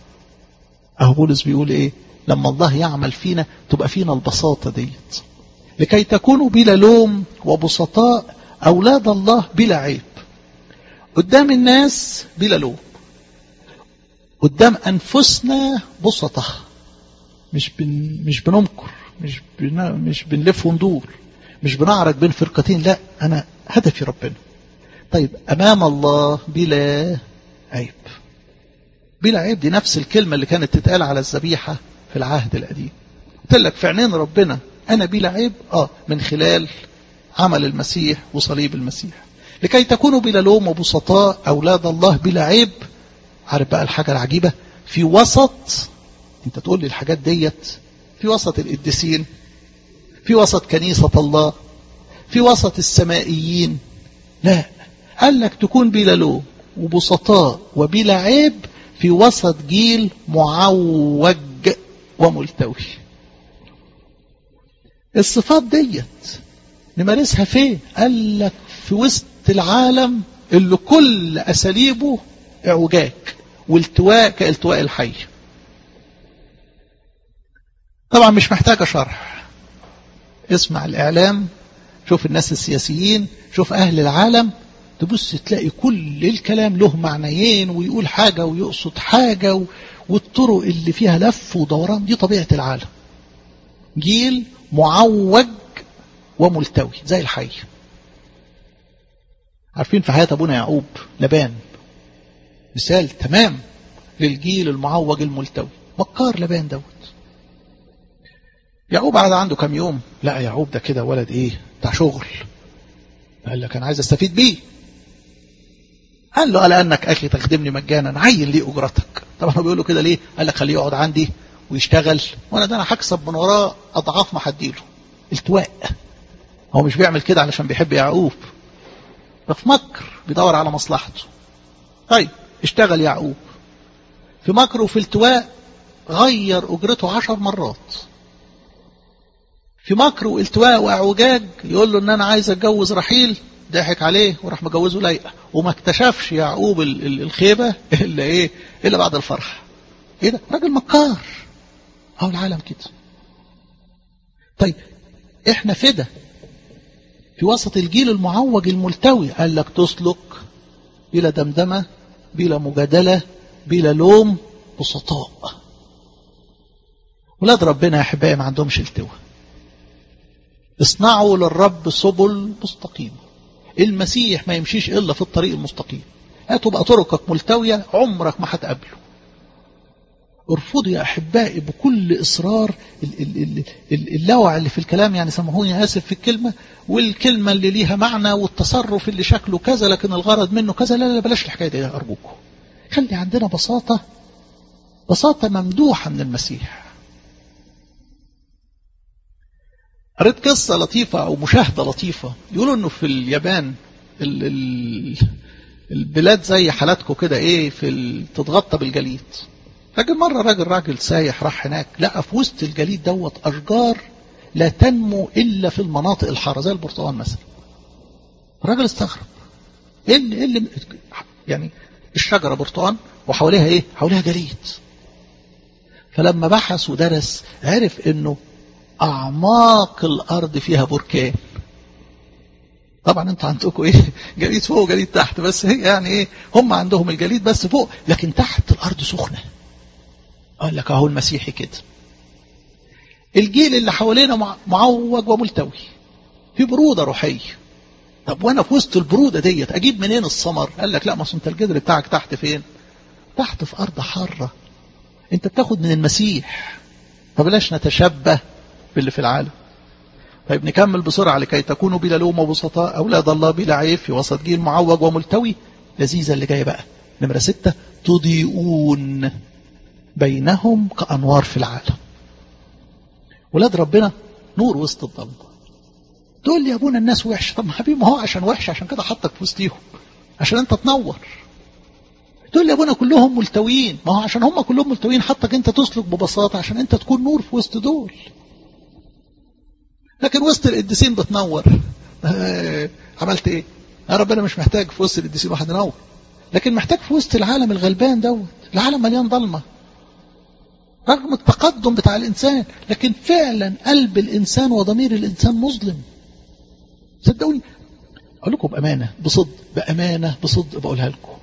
اهو بولس بيقول ايه لما الله يعمل فينا تبقى فينا البساطه ديت لكي تكونوا بلا لوم وبسطاء اولاد الله بلا عيب قدام الناس بلا لوم قدام انفسنا بسطه مش بن مش بنمكر مش بن مش بنلف وندور مش بنعرض بين فرقتين لا انا هدفي ربنا طيب امام الله بلا عيب بلا عيب دي نفس الكلمه اللي كانت تتقال على الذبيحه في العهد القديم قلت لك في عينين ربنا انا بلا عيب اه من خلال عمل المسيح وصليب المسيح لكي تكونوا بلا لوم وبسطاء اولاد الله بلا عيب عارف بقى الحاجه العجيبه في وسط انت تقول لي الحاجات ديت في وسط القديسين في وسط كنيسة الله في وسط السمائيين لا قال لك تكون بلا لوم وبسطاء وبلا عيب في وسط جيل معوج وملتوي الصفات ديت نمارسها فين قال لك في وسط العالم اللي كل أساليبه اعوجاج والتواء كالتواء الحي طبعا مش محتاجة شرح اسمع الإعلام شوف الناس السياسيين شوف أهل العالم تبص تلاقي كل الكلام له معنيين ويقول حاجة ويقصد حاجة و... والطرق اللي فيها لف ودوران دي طبيعة العالم جيل معوج وملتوي زي الحي عارفين في حياة أبونا يعقوب لبان مثال تمام للجيل المعوج الملتوي مكار لبان دوت يعقوب قعد عنده كام يوم لا يعقوب ده كده ولد ايه بتاع شغل قال لك انا عايز استفيد بيه قال له على انك اخي تخدمني مجانا عين لي اجرتك طبعا هو بيقول له كده ليه قال لك خليه يقعد عندي ويشتغل وانا ده انا هكسب من وراه اضعاف ما هديله التواء هو مش بيعمل كده علشان بيحب يعقوب ده في مكر بيدور على مصلحته طيب اشتغل يعقوب في مكر وفي التواء غير اجرته عشر مرات في مكر والتواء واعوجاج يقول له ان انا عايز اتجوز رحيل ضحك عليه وراح مجوزه ليئة وما اكتشفش يعقوب الخيبة الا ايه الا بعد الفرح ايه ده راجل مكار اهو العالم كده طيب احنا فدا في وسط الجيل المعوج الملتوي قال لك تسلك بلا دمدمة بلا مجادلة بلا لوم بسطاء ولاد ربنا يا احبائي ما عندهمش التوى اصنعوا للرب سبل مستقيمة المسيح ما يمشيش إلا في الطريق المستقيم هتبقى طرقك ملتوية عمرك ما هتقابله ارفضوا يا أحبائي بكل إصرار اللوع اللي في الكلام يعني سامحوني آسف في الكلمة والكلمة اللي ليها معنى والتصرف اللي شكله كذا لكن الغرض منه كذا لا لا بلاش الحكاية دي أرجوكم خلي عندنا بساطة بساطة ممدوحة من المسيح قريت قصة لطيفة أو مشاهدة لطيفة يقولوا إنه في اليابان ال ال البلاد زي حالاتكم كده إيه في تتغطى بالجليد لكن مرة راجل راجل سايح راح هناك لقى في وسط الجليد دوت أشجار لا تنمو إلا في المناطق الحارة زي البرتقال مثلا الراجل استغرب إيه اللي, إيه اللي يعني الشجرة برتقال وحواليها إيه حواليها جليد فلما بحث ودرس عرف إنه أعماق الأرض فيها بركان طبعا انتوا عندكم ايه جليد فوق وجليد تحت بس هي يعني ايه هم عندهم الجليد بس فوق لكن تحت الارض سخنه قال لك اهو المسيحي كده الجيل اللي حوالينا معوج وملتوي في بروده روحيه طب وانا في وسط البروده ديت اجيب منين الثمر قال لك لا ما انت الجذر بتاعك تحت فين تحت في ارض حاره انت بتاخد من المسيح فبلاش نتشبه باللي في العالم طيب نكمل بسرعة لكي تكونوا بلا لوم وبسطاء أولاد الله بلا عيب في وسط جيل معوج وملتوي لذيذة اللي جاية بقى نمرة ستة تضيئون بينهم كأنوار في العالم ولاد ربنا نور وسط الضلمة تقول لي يا ابونا الناس وحش طب حبيبي ما هو عشان وحش عشان كده حطك في وسطيهم عشان انت تنور تقول لي يا ابونا كلهم ملتويين ما هو عشان هم كلهم ملتويين حطك انت تسلك ببساطة عشان انت تكون نور في وسط دول لكن وسط القديسين بتنور عملت ايه يا ربنا مش محتاج في وسط القديسين واحد ينور لكن محتاج في وسط العالم الغلبان دوت العالم مليان ضلمه رغم التقدم بتاع الانسان لكن فعلا قلب الانسان وضمير الانسان مظلم صدقوني اقول لكم بامانه بصدق بامانه بصدق بقولها لكم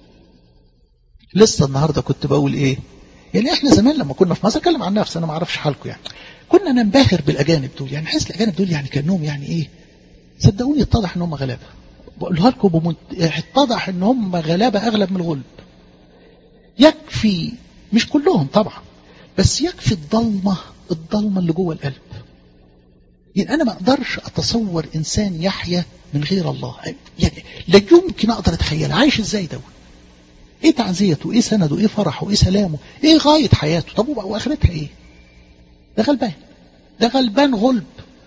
لسه النهارده كنت بقول ايه يعني احنا زمان لما كنا في مصر اتكلم عن نفسي انا ما اعرفش حالكم يعني كنا ننبهر بالاجانب دول يعني حس الاجانب دول يعني كانهم يعني ايه صدقوني اتضح ان هم غلابه بقولها لكم بمنت... اتضح ان هم غلابه اغلب من الغلب يكفي مش كلهم طبعا بس يكفي الضلمه الضلمه اللي جوه القلب يعني انا ما اقدرش اتصور انسان يحيا من غير الله يعني لا يمكن اقدر اتخيل عايش ازاي دوت ايه تعزيته ايه سنده ايه فرحه ايه سلامه ايه غايه حياته طب واخرتها ايه ده غلبان ده غلبان غلب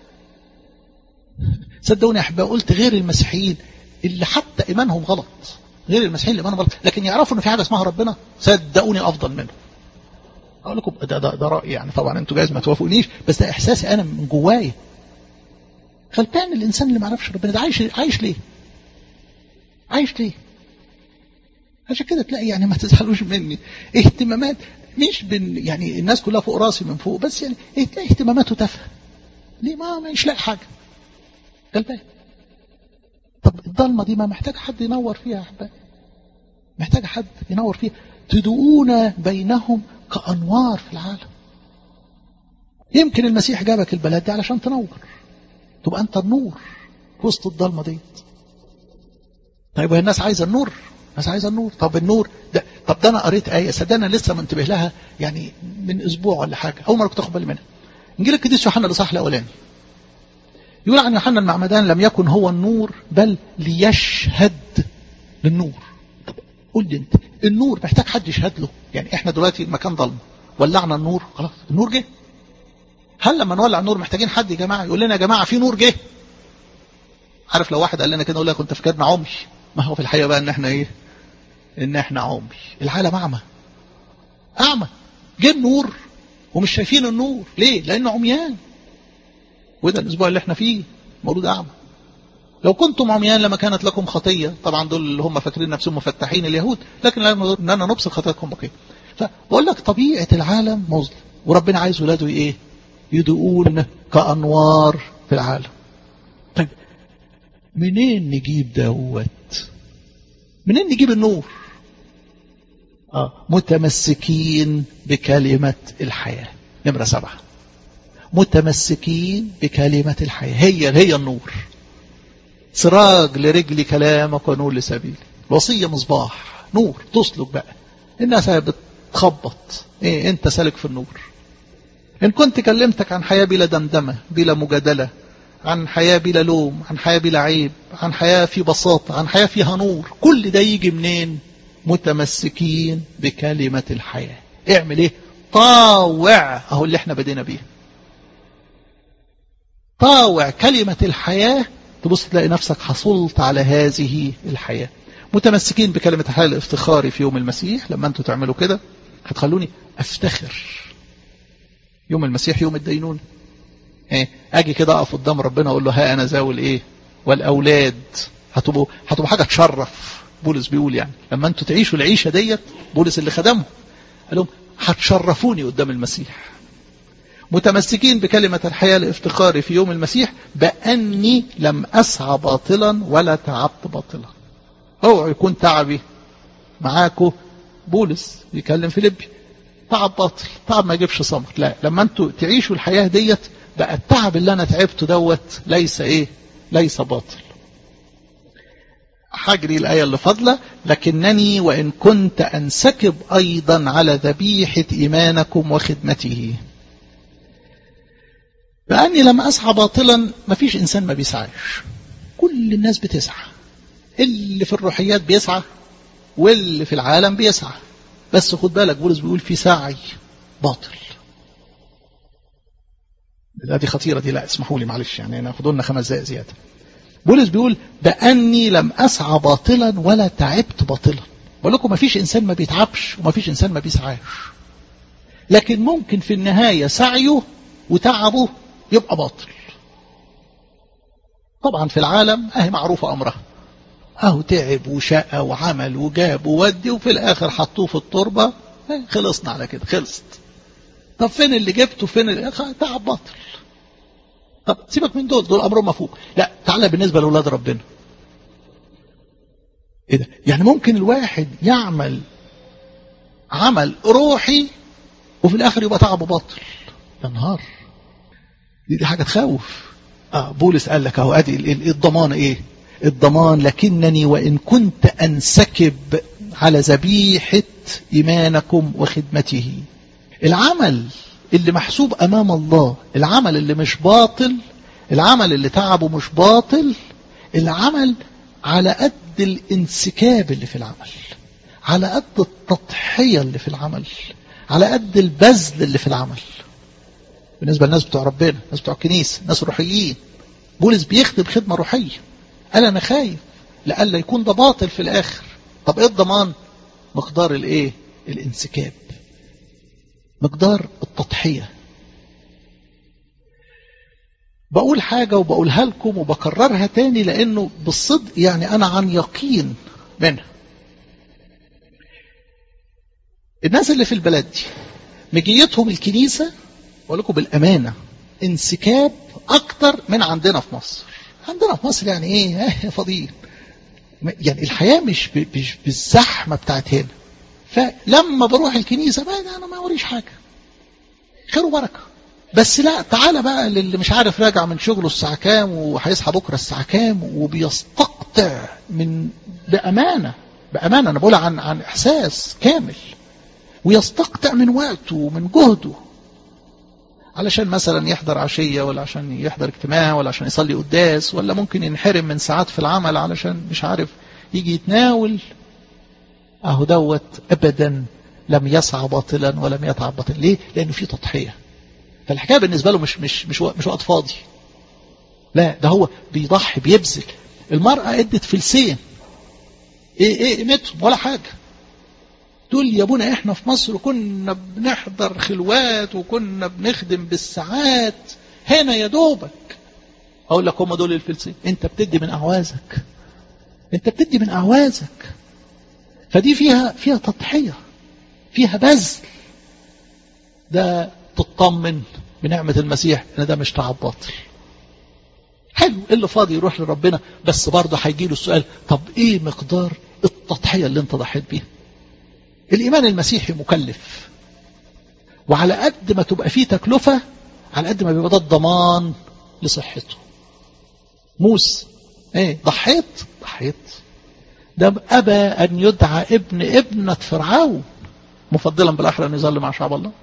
صدقوني يا احبائي قلت غير المسيحيين اللي حتى ايمانهم غلط غير المسيحيين اللي ايمانهم غلط لكن يعرفوا ان في حاجه اسمها ربنا صدقوني افضل منهم اقول لكم ده ده, ده رايي يعني طبعا انتوا جايز ما توافقونيش بس ده احساسي انا من جوايا غلبان الانسان اللي ما يعرفش ربنا ده عايش عايش ليه عايش ليه عشان كده تلاقي يعني ما تزعلوش مني اهتمامات مش بن يعني الناس كلها فوق راسي من فوق بس يعني تلاقي اهتماماته تافهه ليه ما مش لاقي حاجه غلبان طب الضلمه دي ما محتاج حد ينور فيها يا احبائي محتاج حد ينور فيها تدعون بينهم كانوار في العالم يمكن المسيح جابك البلد دي علشان تنور تبقى انت النور في وسط الضلمه ديت طيب وهي الناس عايزه النور الناس عايزه النور طب النور ده طب ده انا قريت ايه صدقني لسه منتبه لها يعني من اسبوع ولا حاجه اول مره كنت اخد بالي منها انجيل القديس يوحنا الاصحاح الاولاني يقول عن يوحنا المعمدان لم يكن هو النور بل ليشهد للنور طب قول لي انت النور محتاج حد يشهد له يعني احنا دلوقتي المكان ضلمه ولعنا النور خلاص النور جه هل لما نولع النور محتاجين حد يا جماعه يقول لنا يا جماعه في نور جه عارف لو واحد قال لنا كده اقول لك كنت فاكرنا عمي ما هو في الحقيقه بقى ان احنا ايه ان احنا عمي العالم اعمى اعمى جه النور ومش شايفين النور ليه لانه عميان وده الاسبوع اللي احنا فيه مولود اعمى لو كنتم عميان لما كانت لكم خطيه طبعا دول اللي هم فاكرين نفسهم مفتحين اليهود لكن اننا نبصر خطاياكم بقيه فبقول لك طبيعه العالم مظلم وربنا عايز ولاده ايه يضيئون كانوار في العالم طيب منين نجيب دوت منين نجيب النور آه. متمسكين بكلمة الحياة نمرة سبعة متمسكين بكلمة الحياة هي هي النور سراج لرجل كلامك ونور لسبيلي وصية مصباح نور تسلك بقى الناس بتخبط ايه انت سالك في النور ان كنت كلمتك عن حياة بلا دمدمة بلا مجادلة عن حياة بلا لوم عن حياة بلا عيب عن حياة في بساطة عن حياة فيها نور كل ده يجي منين متمسكين بكلمة الحياة اعمل ايه طاوع اهو اللي احنا بدينا بيه طاوع كلمة الحياة تبص تلاقي نفسك حصلت على هذه الحياة متمسكين بكلمة الحياة الافتخاري في يوم المسيح لما انتوا تعملوا كده هتخلوني افتخر يوم المسيح يوم الدينون ايه اجي كده اقف قدام ربنا اقول له ها انا زاول ايه والاولاد هتبقوا هتبقوا حاجه تشرف بولس بيقول يعني لما انتوا تعيشوا العيشه ديت بولس اللي خدمهم قال لهم هتشرفوني قدام المسيح متمسكين بكلمة الحياة الافتخاري في يوم المسيح بأني لم أسعى باطلا ولا تعبت باطلا اوعوا يكون تعبي معاكم بولس بيكلم فيليبي تعب باطل تعب ما يجيبش ثمر لا لما انتوا تعيشوا الحياة ديت بقى التعب اللي انا تعبته دوت ليس ايه ليس باطل حجري الآية اللي فضلة لكنني وإن كنت أنسكب أيضا على ذبيحة إيمانكم وخدمته لأني لما أسعى باطلا ما فيش إنسان ما بيسعاش كل الناس بتسعى اللي في الروحيات بيسعى واللي في العالم بيسعى بس خد بالك بولس بيقول في سعي باطل لا دي خطيرة دي لا اسمحوا لي معلش يعني ناخدوا لنا خمس دقائق زيادة بولس بيقول بأني لم أسعى باطلا ولا تعبت باطلا بقول لكم ما فيش إنسان ما بيتعبش وما فيش إنسان ما بيسعاش لكن ممكن في النهاية سعيه وتعبه يبقى باطل طبعا في العالم اهي معروفة أمرها اهو تعب وشقى وعمل وجاب وودي وفي الآخر حطوه في التربة خلصنا على كده خلصت طب فين اللي جبته فين اللي تعب باطل طب سيبك من دول دول امرهم مفهوم لا تعالى بالنسبه لاولاد ربنا ايه ده يعني ممكن الواحد يعمل عمل روحي وفي الاخر يبقى تعبه باطل يا نهار دي, دي حاجه تخوف اه بولس قال لك اهو ادي الضمان ايه الضمان لكنني وان كنت انسكب على ذبيحه ايمانكم وخدمته العمل اللي محسوب أمام الله العمل اللي مش باطل العمل اللي تعبه مش باطل العمل على قد الانسكاب اللي في العمل على قد التضحية اللي في العمل على قد البذل اللي في العمل بالنسبة للناس بتوع ربنا الناس بتوع الكنيسة ناس روحيين بولس بيخدم خدمة روحية قال أنا خايف لألا يكون ده باطل في الآخر طب إيه الضمان مقدار الإيه الانسكاب مقدار التضحية بقول حاجة وبقولها لكم وبكررها تاني لأنه بالصدق يعني أنا عن يقين منها الناس اللي في البلد دي مجيتهم الكنيسة بقول لكم بالأمانة انسكاب أكتر من عندنا في مصر عندنا في مصر يعني إيه اه فاضيين يعني الحياة مش مش بالزحمة بتاعت هنا فلما بروح الكنيسة بقى أنا ما وريش حاجة خير وبركة بس لا تعالى بقى للي مش عارف راجع من شغله الساعة كام وهيصحى بكرة الساعة كام وبيستقطع من بأمانة بأمانة أنا بقول عن عن إحساس كامل ويستقطع من وقته ومن جهده علشان مثلا يحضر عشية ولا عشان يحضر اجتماع ولا عشان يصلي قداس ولا ممكن ينحرم من ساعات في العمل علشان مش عارف يجي يتناول اهو دوت ابدا لم يسعى باطلا ولم يتعب باطلا ليه لانه في تضحيه فالحكايه بالنسبه له مش مش مش مش وقت فاضي لا ده هو بيضحي بيبذل المراه ادت فلسين ايه ايه قيمتهم ولا حاجه تقول يا ابونا احنا في مصر كنا بنحضر خلوات وكنا بنخدم بالساعات هنا يا دوبك اقول لك هم دول الفلسين انت بتدي من اعوازك انت بتدي من اعوازك فدي فيها فيها تضحيه فيها بذل ده تطمن بنعمه المسيح ان ده مش تعب باطل حلو اللي فاضي يروح لربنا بس برضه هيجي له السؤال طب ايه مقدار التضحيه اللي انت ضحيت بيها الإيمان المسيحي مكلف وعلى قد ما تبقى فيه تكلفة على قد ما بيبقى ده الضمان لصحته موسى ايه ضحيت ضحيت ده أبى أن يدعى ابن ابنة فرعون مفضلا بالآخرة أن يظل مع شعب الله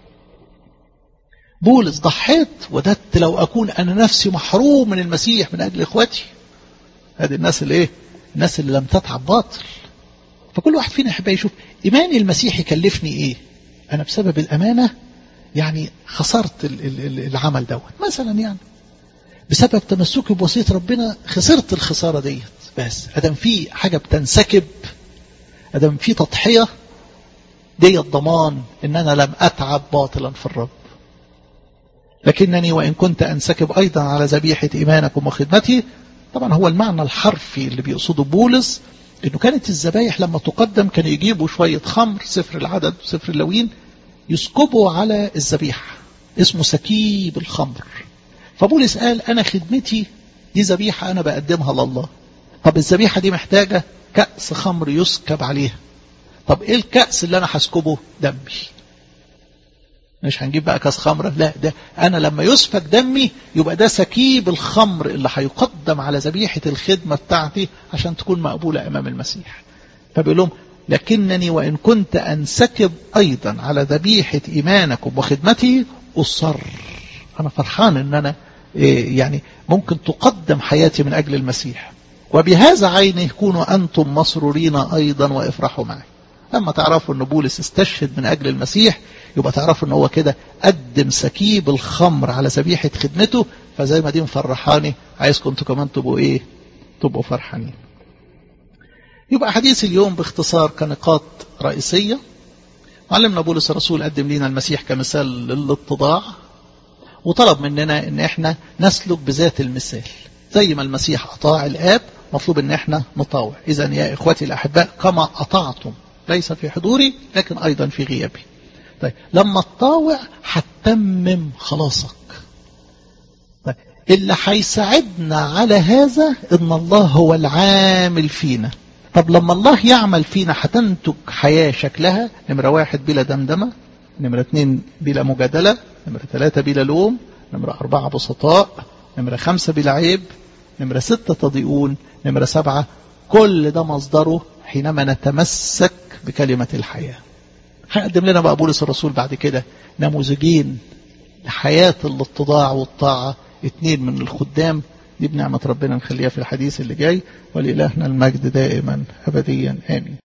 بولس ضحيت وددت لو أكون أنا نفسي محروم من المسيح من أجل إخوتي هذه الناس اللي إيه الناس اللي لم تتعب باطل فكل واحد فينا يحب يشوف إيماني المسيحي كلفني إيه أنا بسبب الأمانة يعني خسرت العمل دوت مثلا يعني بسبب تمسكي بوصية ربنا خسرت الخسارة ديت بس أدم في حاجة بتنسكب أدم في تضحية دي الضمان إن أنا لم أتعب باطلا في الرب لكنني وإن كنت أنسكب أيضا على ذبيحة إيمانكم وخدمتي طبعا هو المعنى الحرفي اللي بيقصده بولس انه كانت الذبايح لما تقدم كانوا يجيبوا شوية خمر سفر العدد سفر اللوين يسكبوا على الذبيحة اسمه سكيب الخمر فبولس قال انا خدمتي دي ذبيحة انا بقدمها لله طب الذبيحة دي محتاجة كأس خمر يسكب عليها طب ايه الكأس اللي انا هسكبه دمي مش هنجيب بقى كاس خمرة لا ده أنا لما يسفك دمي يبقى ده سكيب الخمر اللي هيقدم على ذبيحة الخدمة بتاعتي عشان تكون مقبولة أمام المسيح فبيقول لهم لكنني وإن كنت أنسكب أيضا على ذبيحة إيمانكم وخدمتي أصر أنا فرحان أن أنا إيه يعني ممكن تقدم حياتي من أجل المسيح وبهذا عينه كونوا أنتم مسرورين أيضا وافرحوا معي لما تعرفوا أن بولس استشهد من أجل المسيح يبقى تعرفوا ان هو كده قدم سكيب الخمر على ذبيحه خدمته فزي ما دي مفرحاني عايزكم انتوا كمان تبقوا ايه تبقوا فرحانين يبقى حديث اليوم باختصار كنقاط رئيسية معلمنا بولس الرسول قدم لنا المسيح كمثال للاتضاع وطلب مننا ان احنا نسلك بذات المثال زي ما المسيح اطاع الاب مطلوب ان احنا نطاوع اذا يا اخوتي الاحباء كما اطعتم ليس في حضوري لكن ايضا في غيابي طيب لما تطاوع هتتمم خلاصك طيب اللي هيساعدنا على هذا ان الله هو العامل فينا طب لما الله يعمل فينا هتنتج حياة شكلها نمرة واحد بلا دمدمة نمرة اثنين بلا مجادلة نمرة ثلاثة بلا لوم نمرة أربعة بسطاء نمرة خمسة بلا عيب نمرة ستة تضيئون نمرة سبعة كل ده مصدره حينما نتمسك بكلمة الحياة هيقدم لنا بقى بولس الرسول بعد كده نموذجين لحياة الاتضاع والطاعة اتنين من الخدام دي بنعمة ربنا نخليها في الحديث اللي جاي ولإلهنا المجد دائما أبديا آمين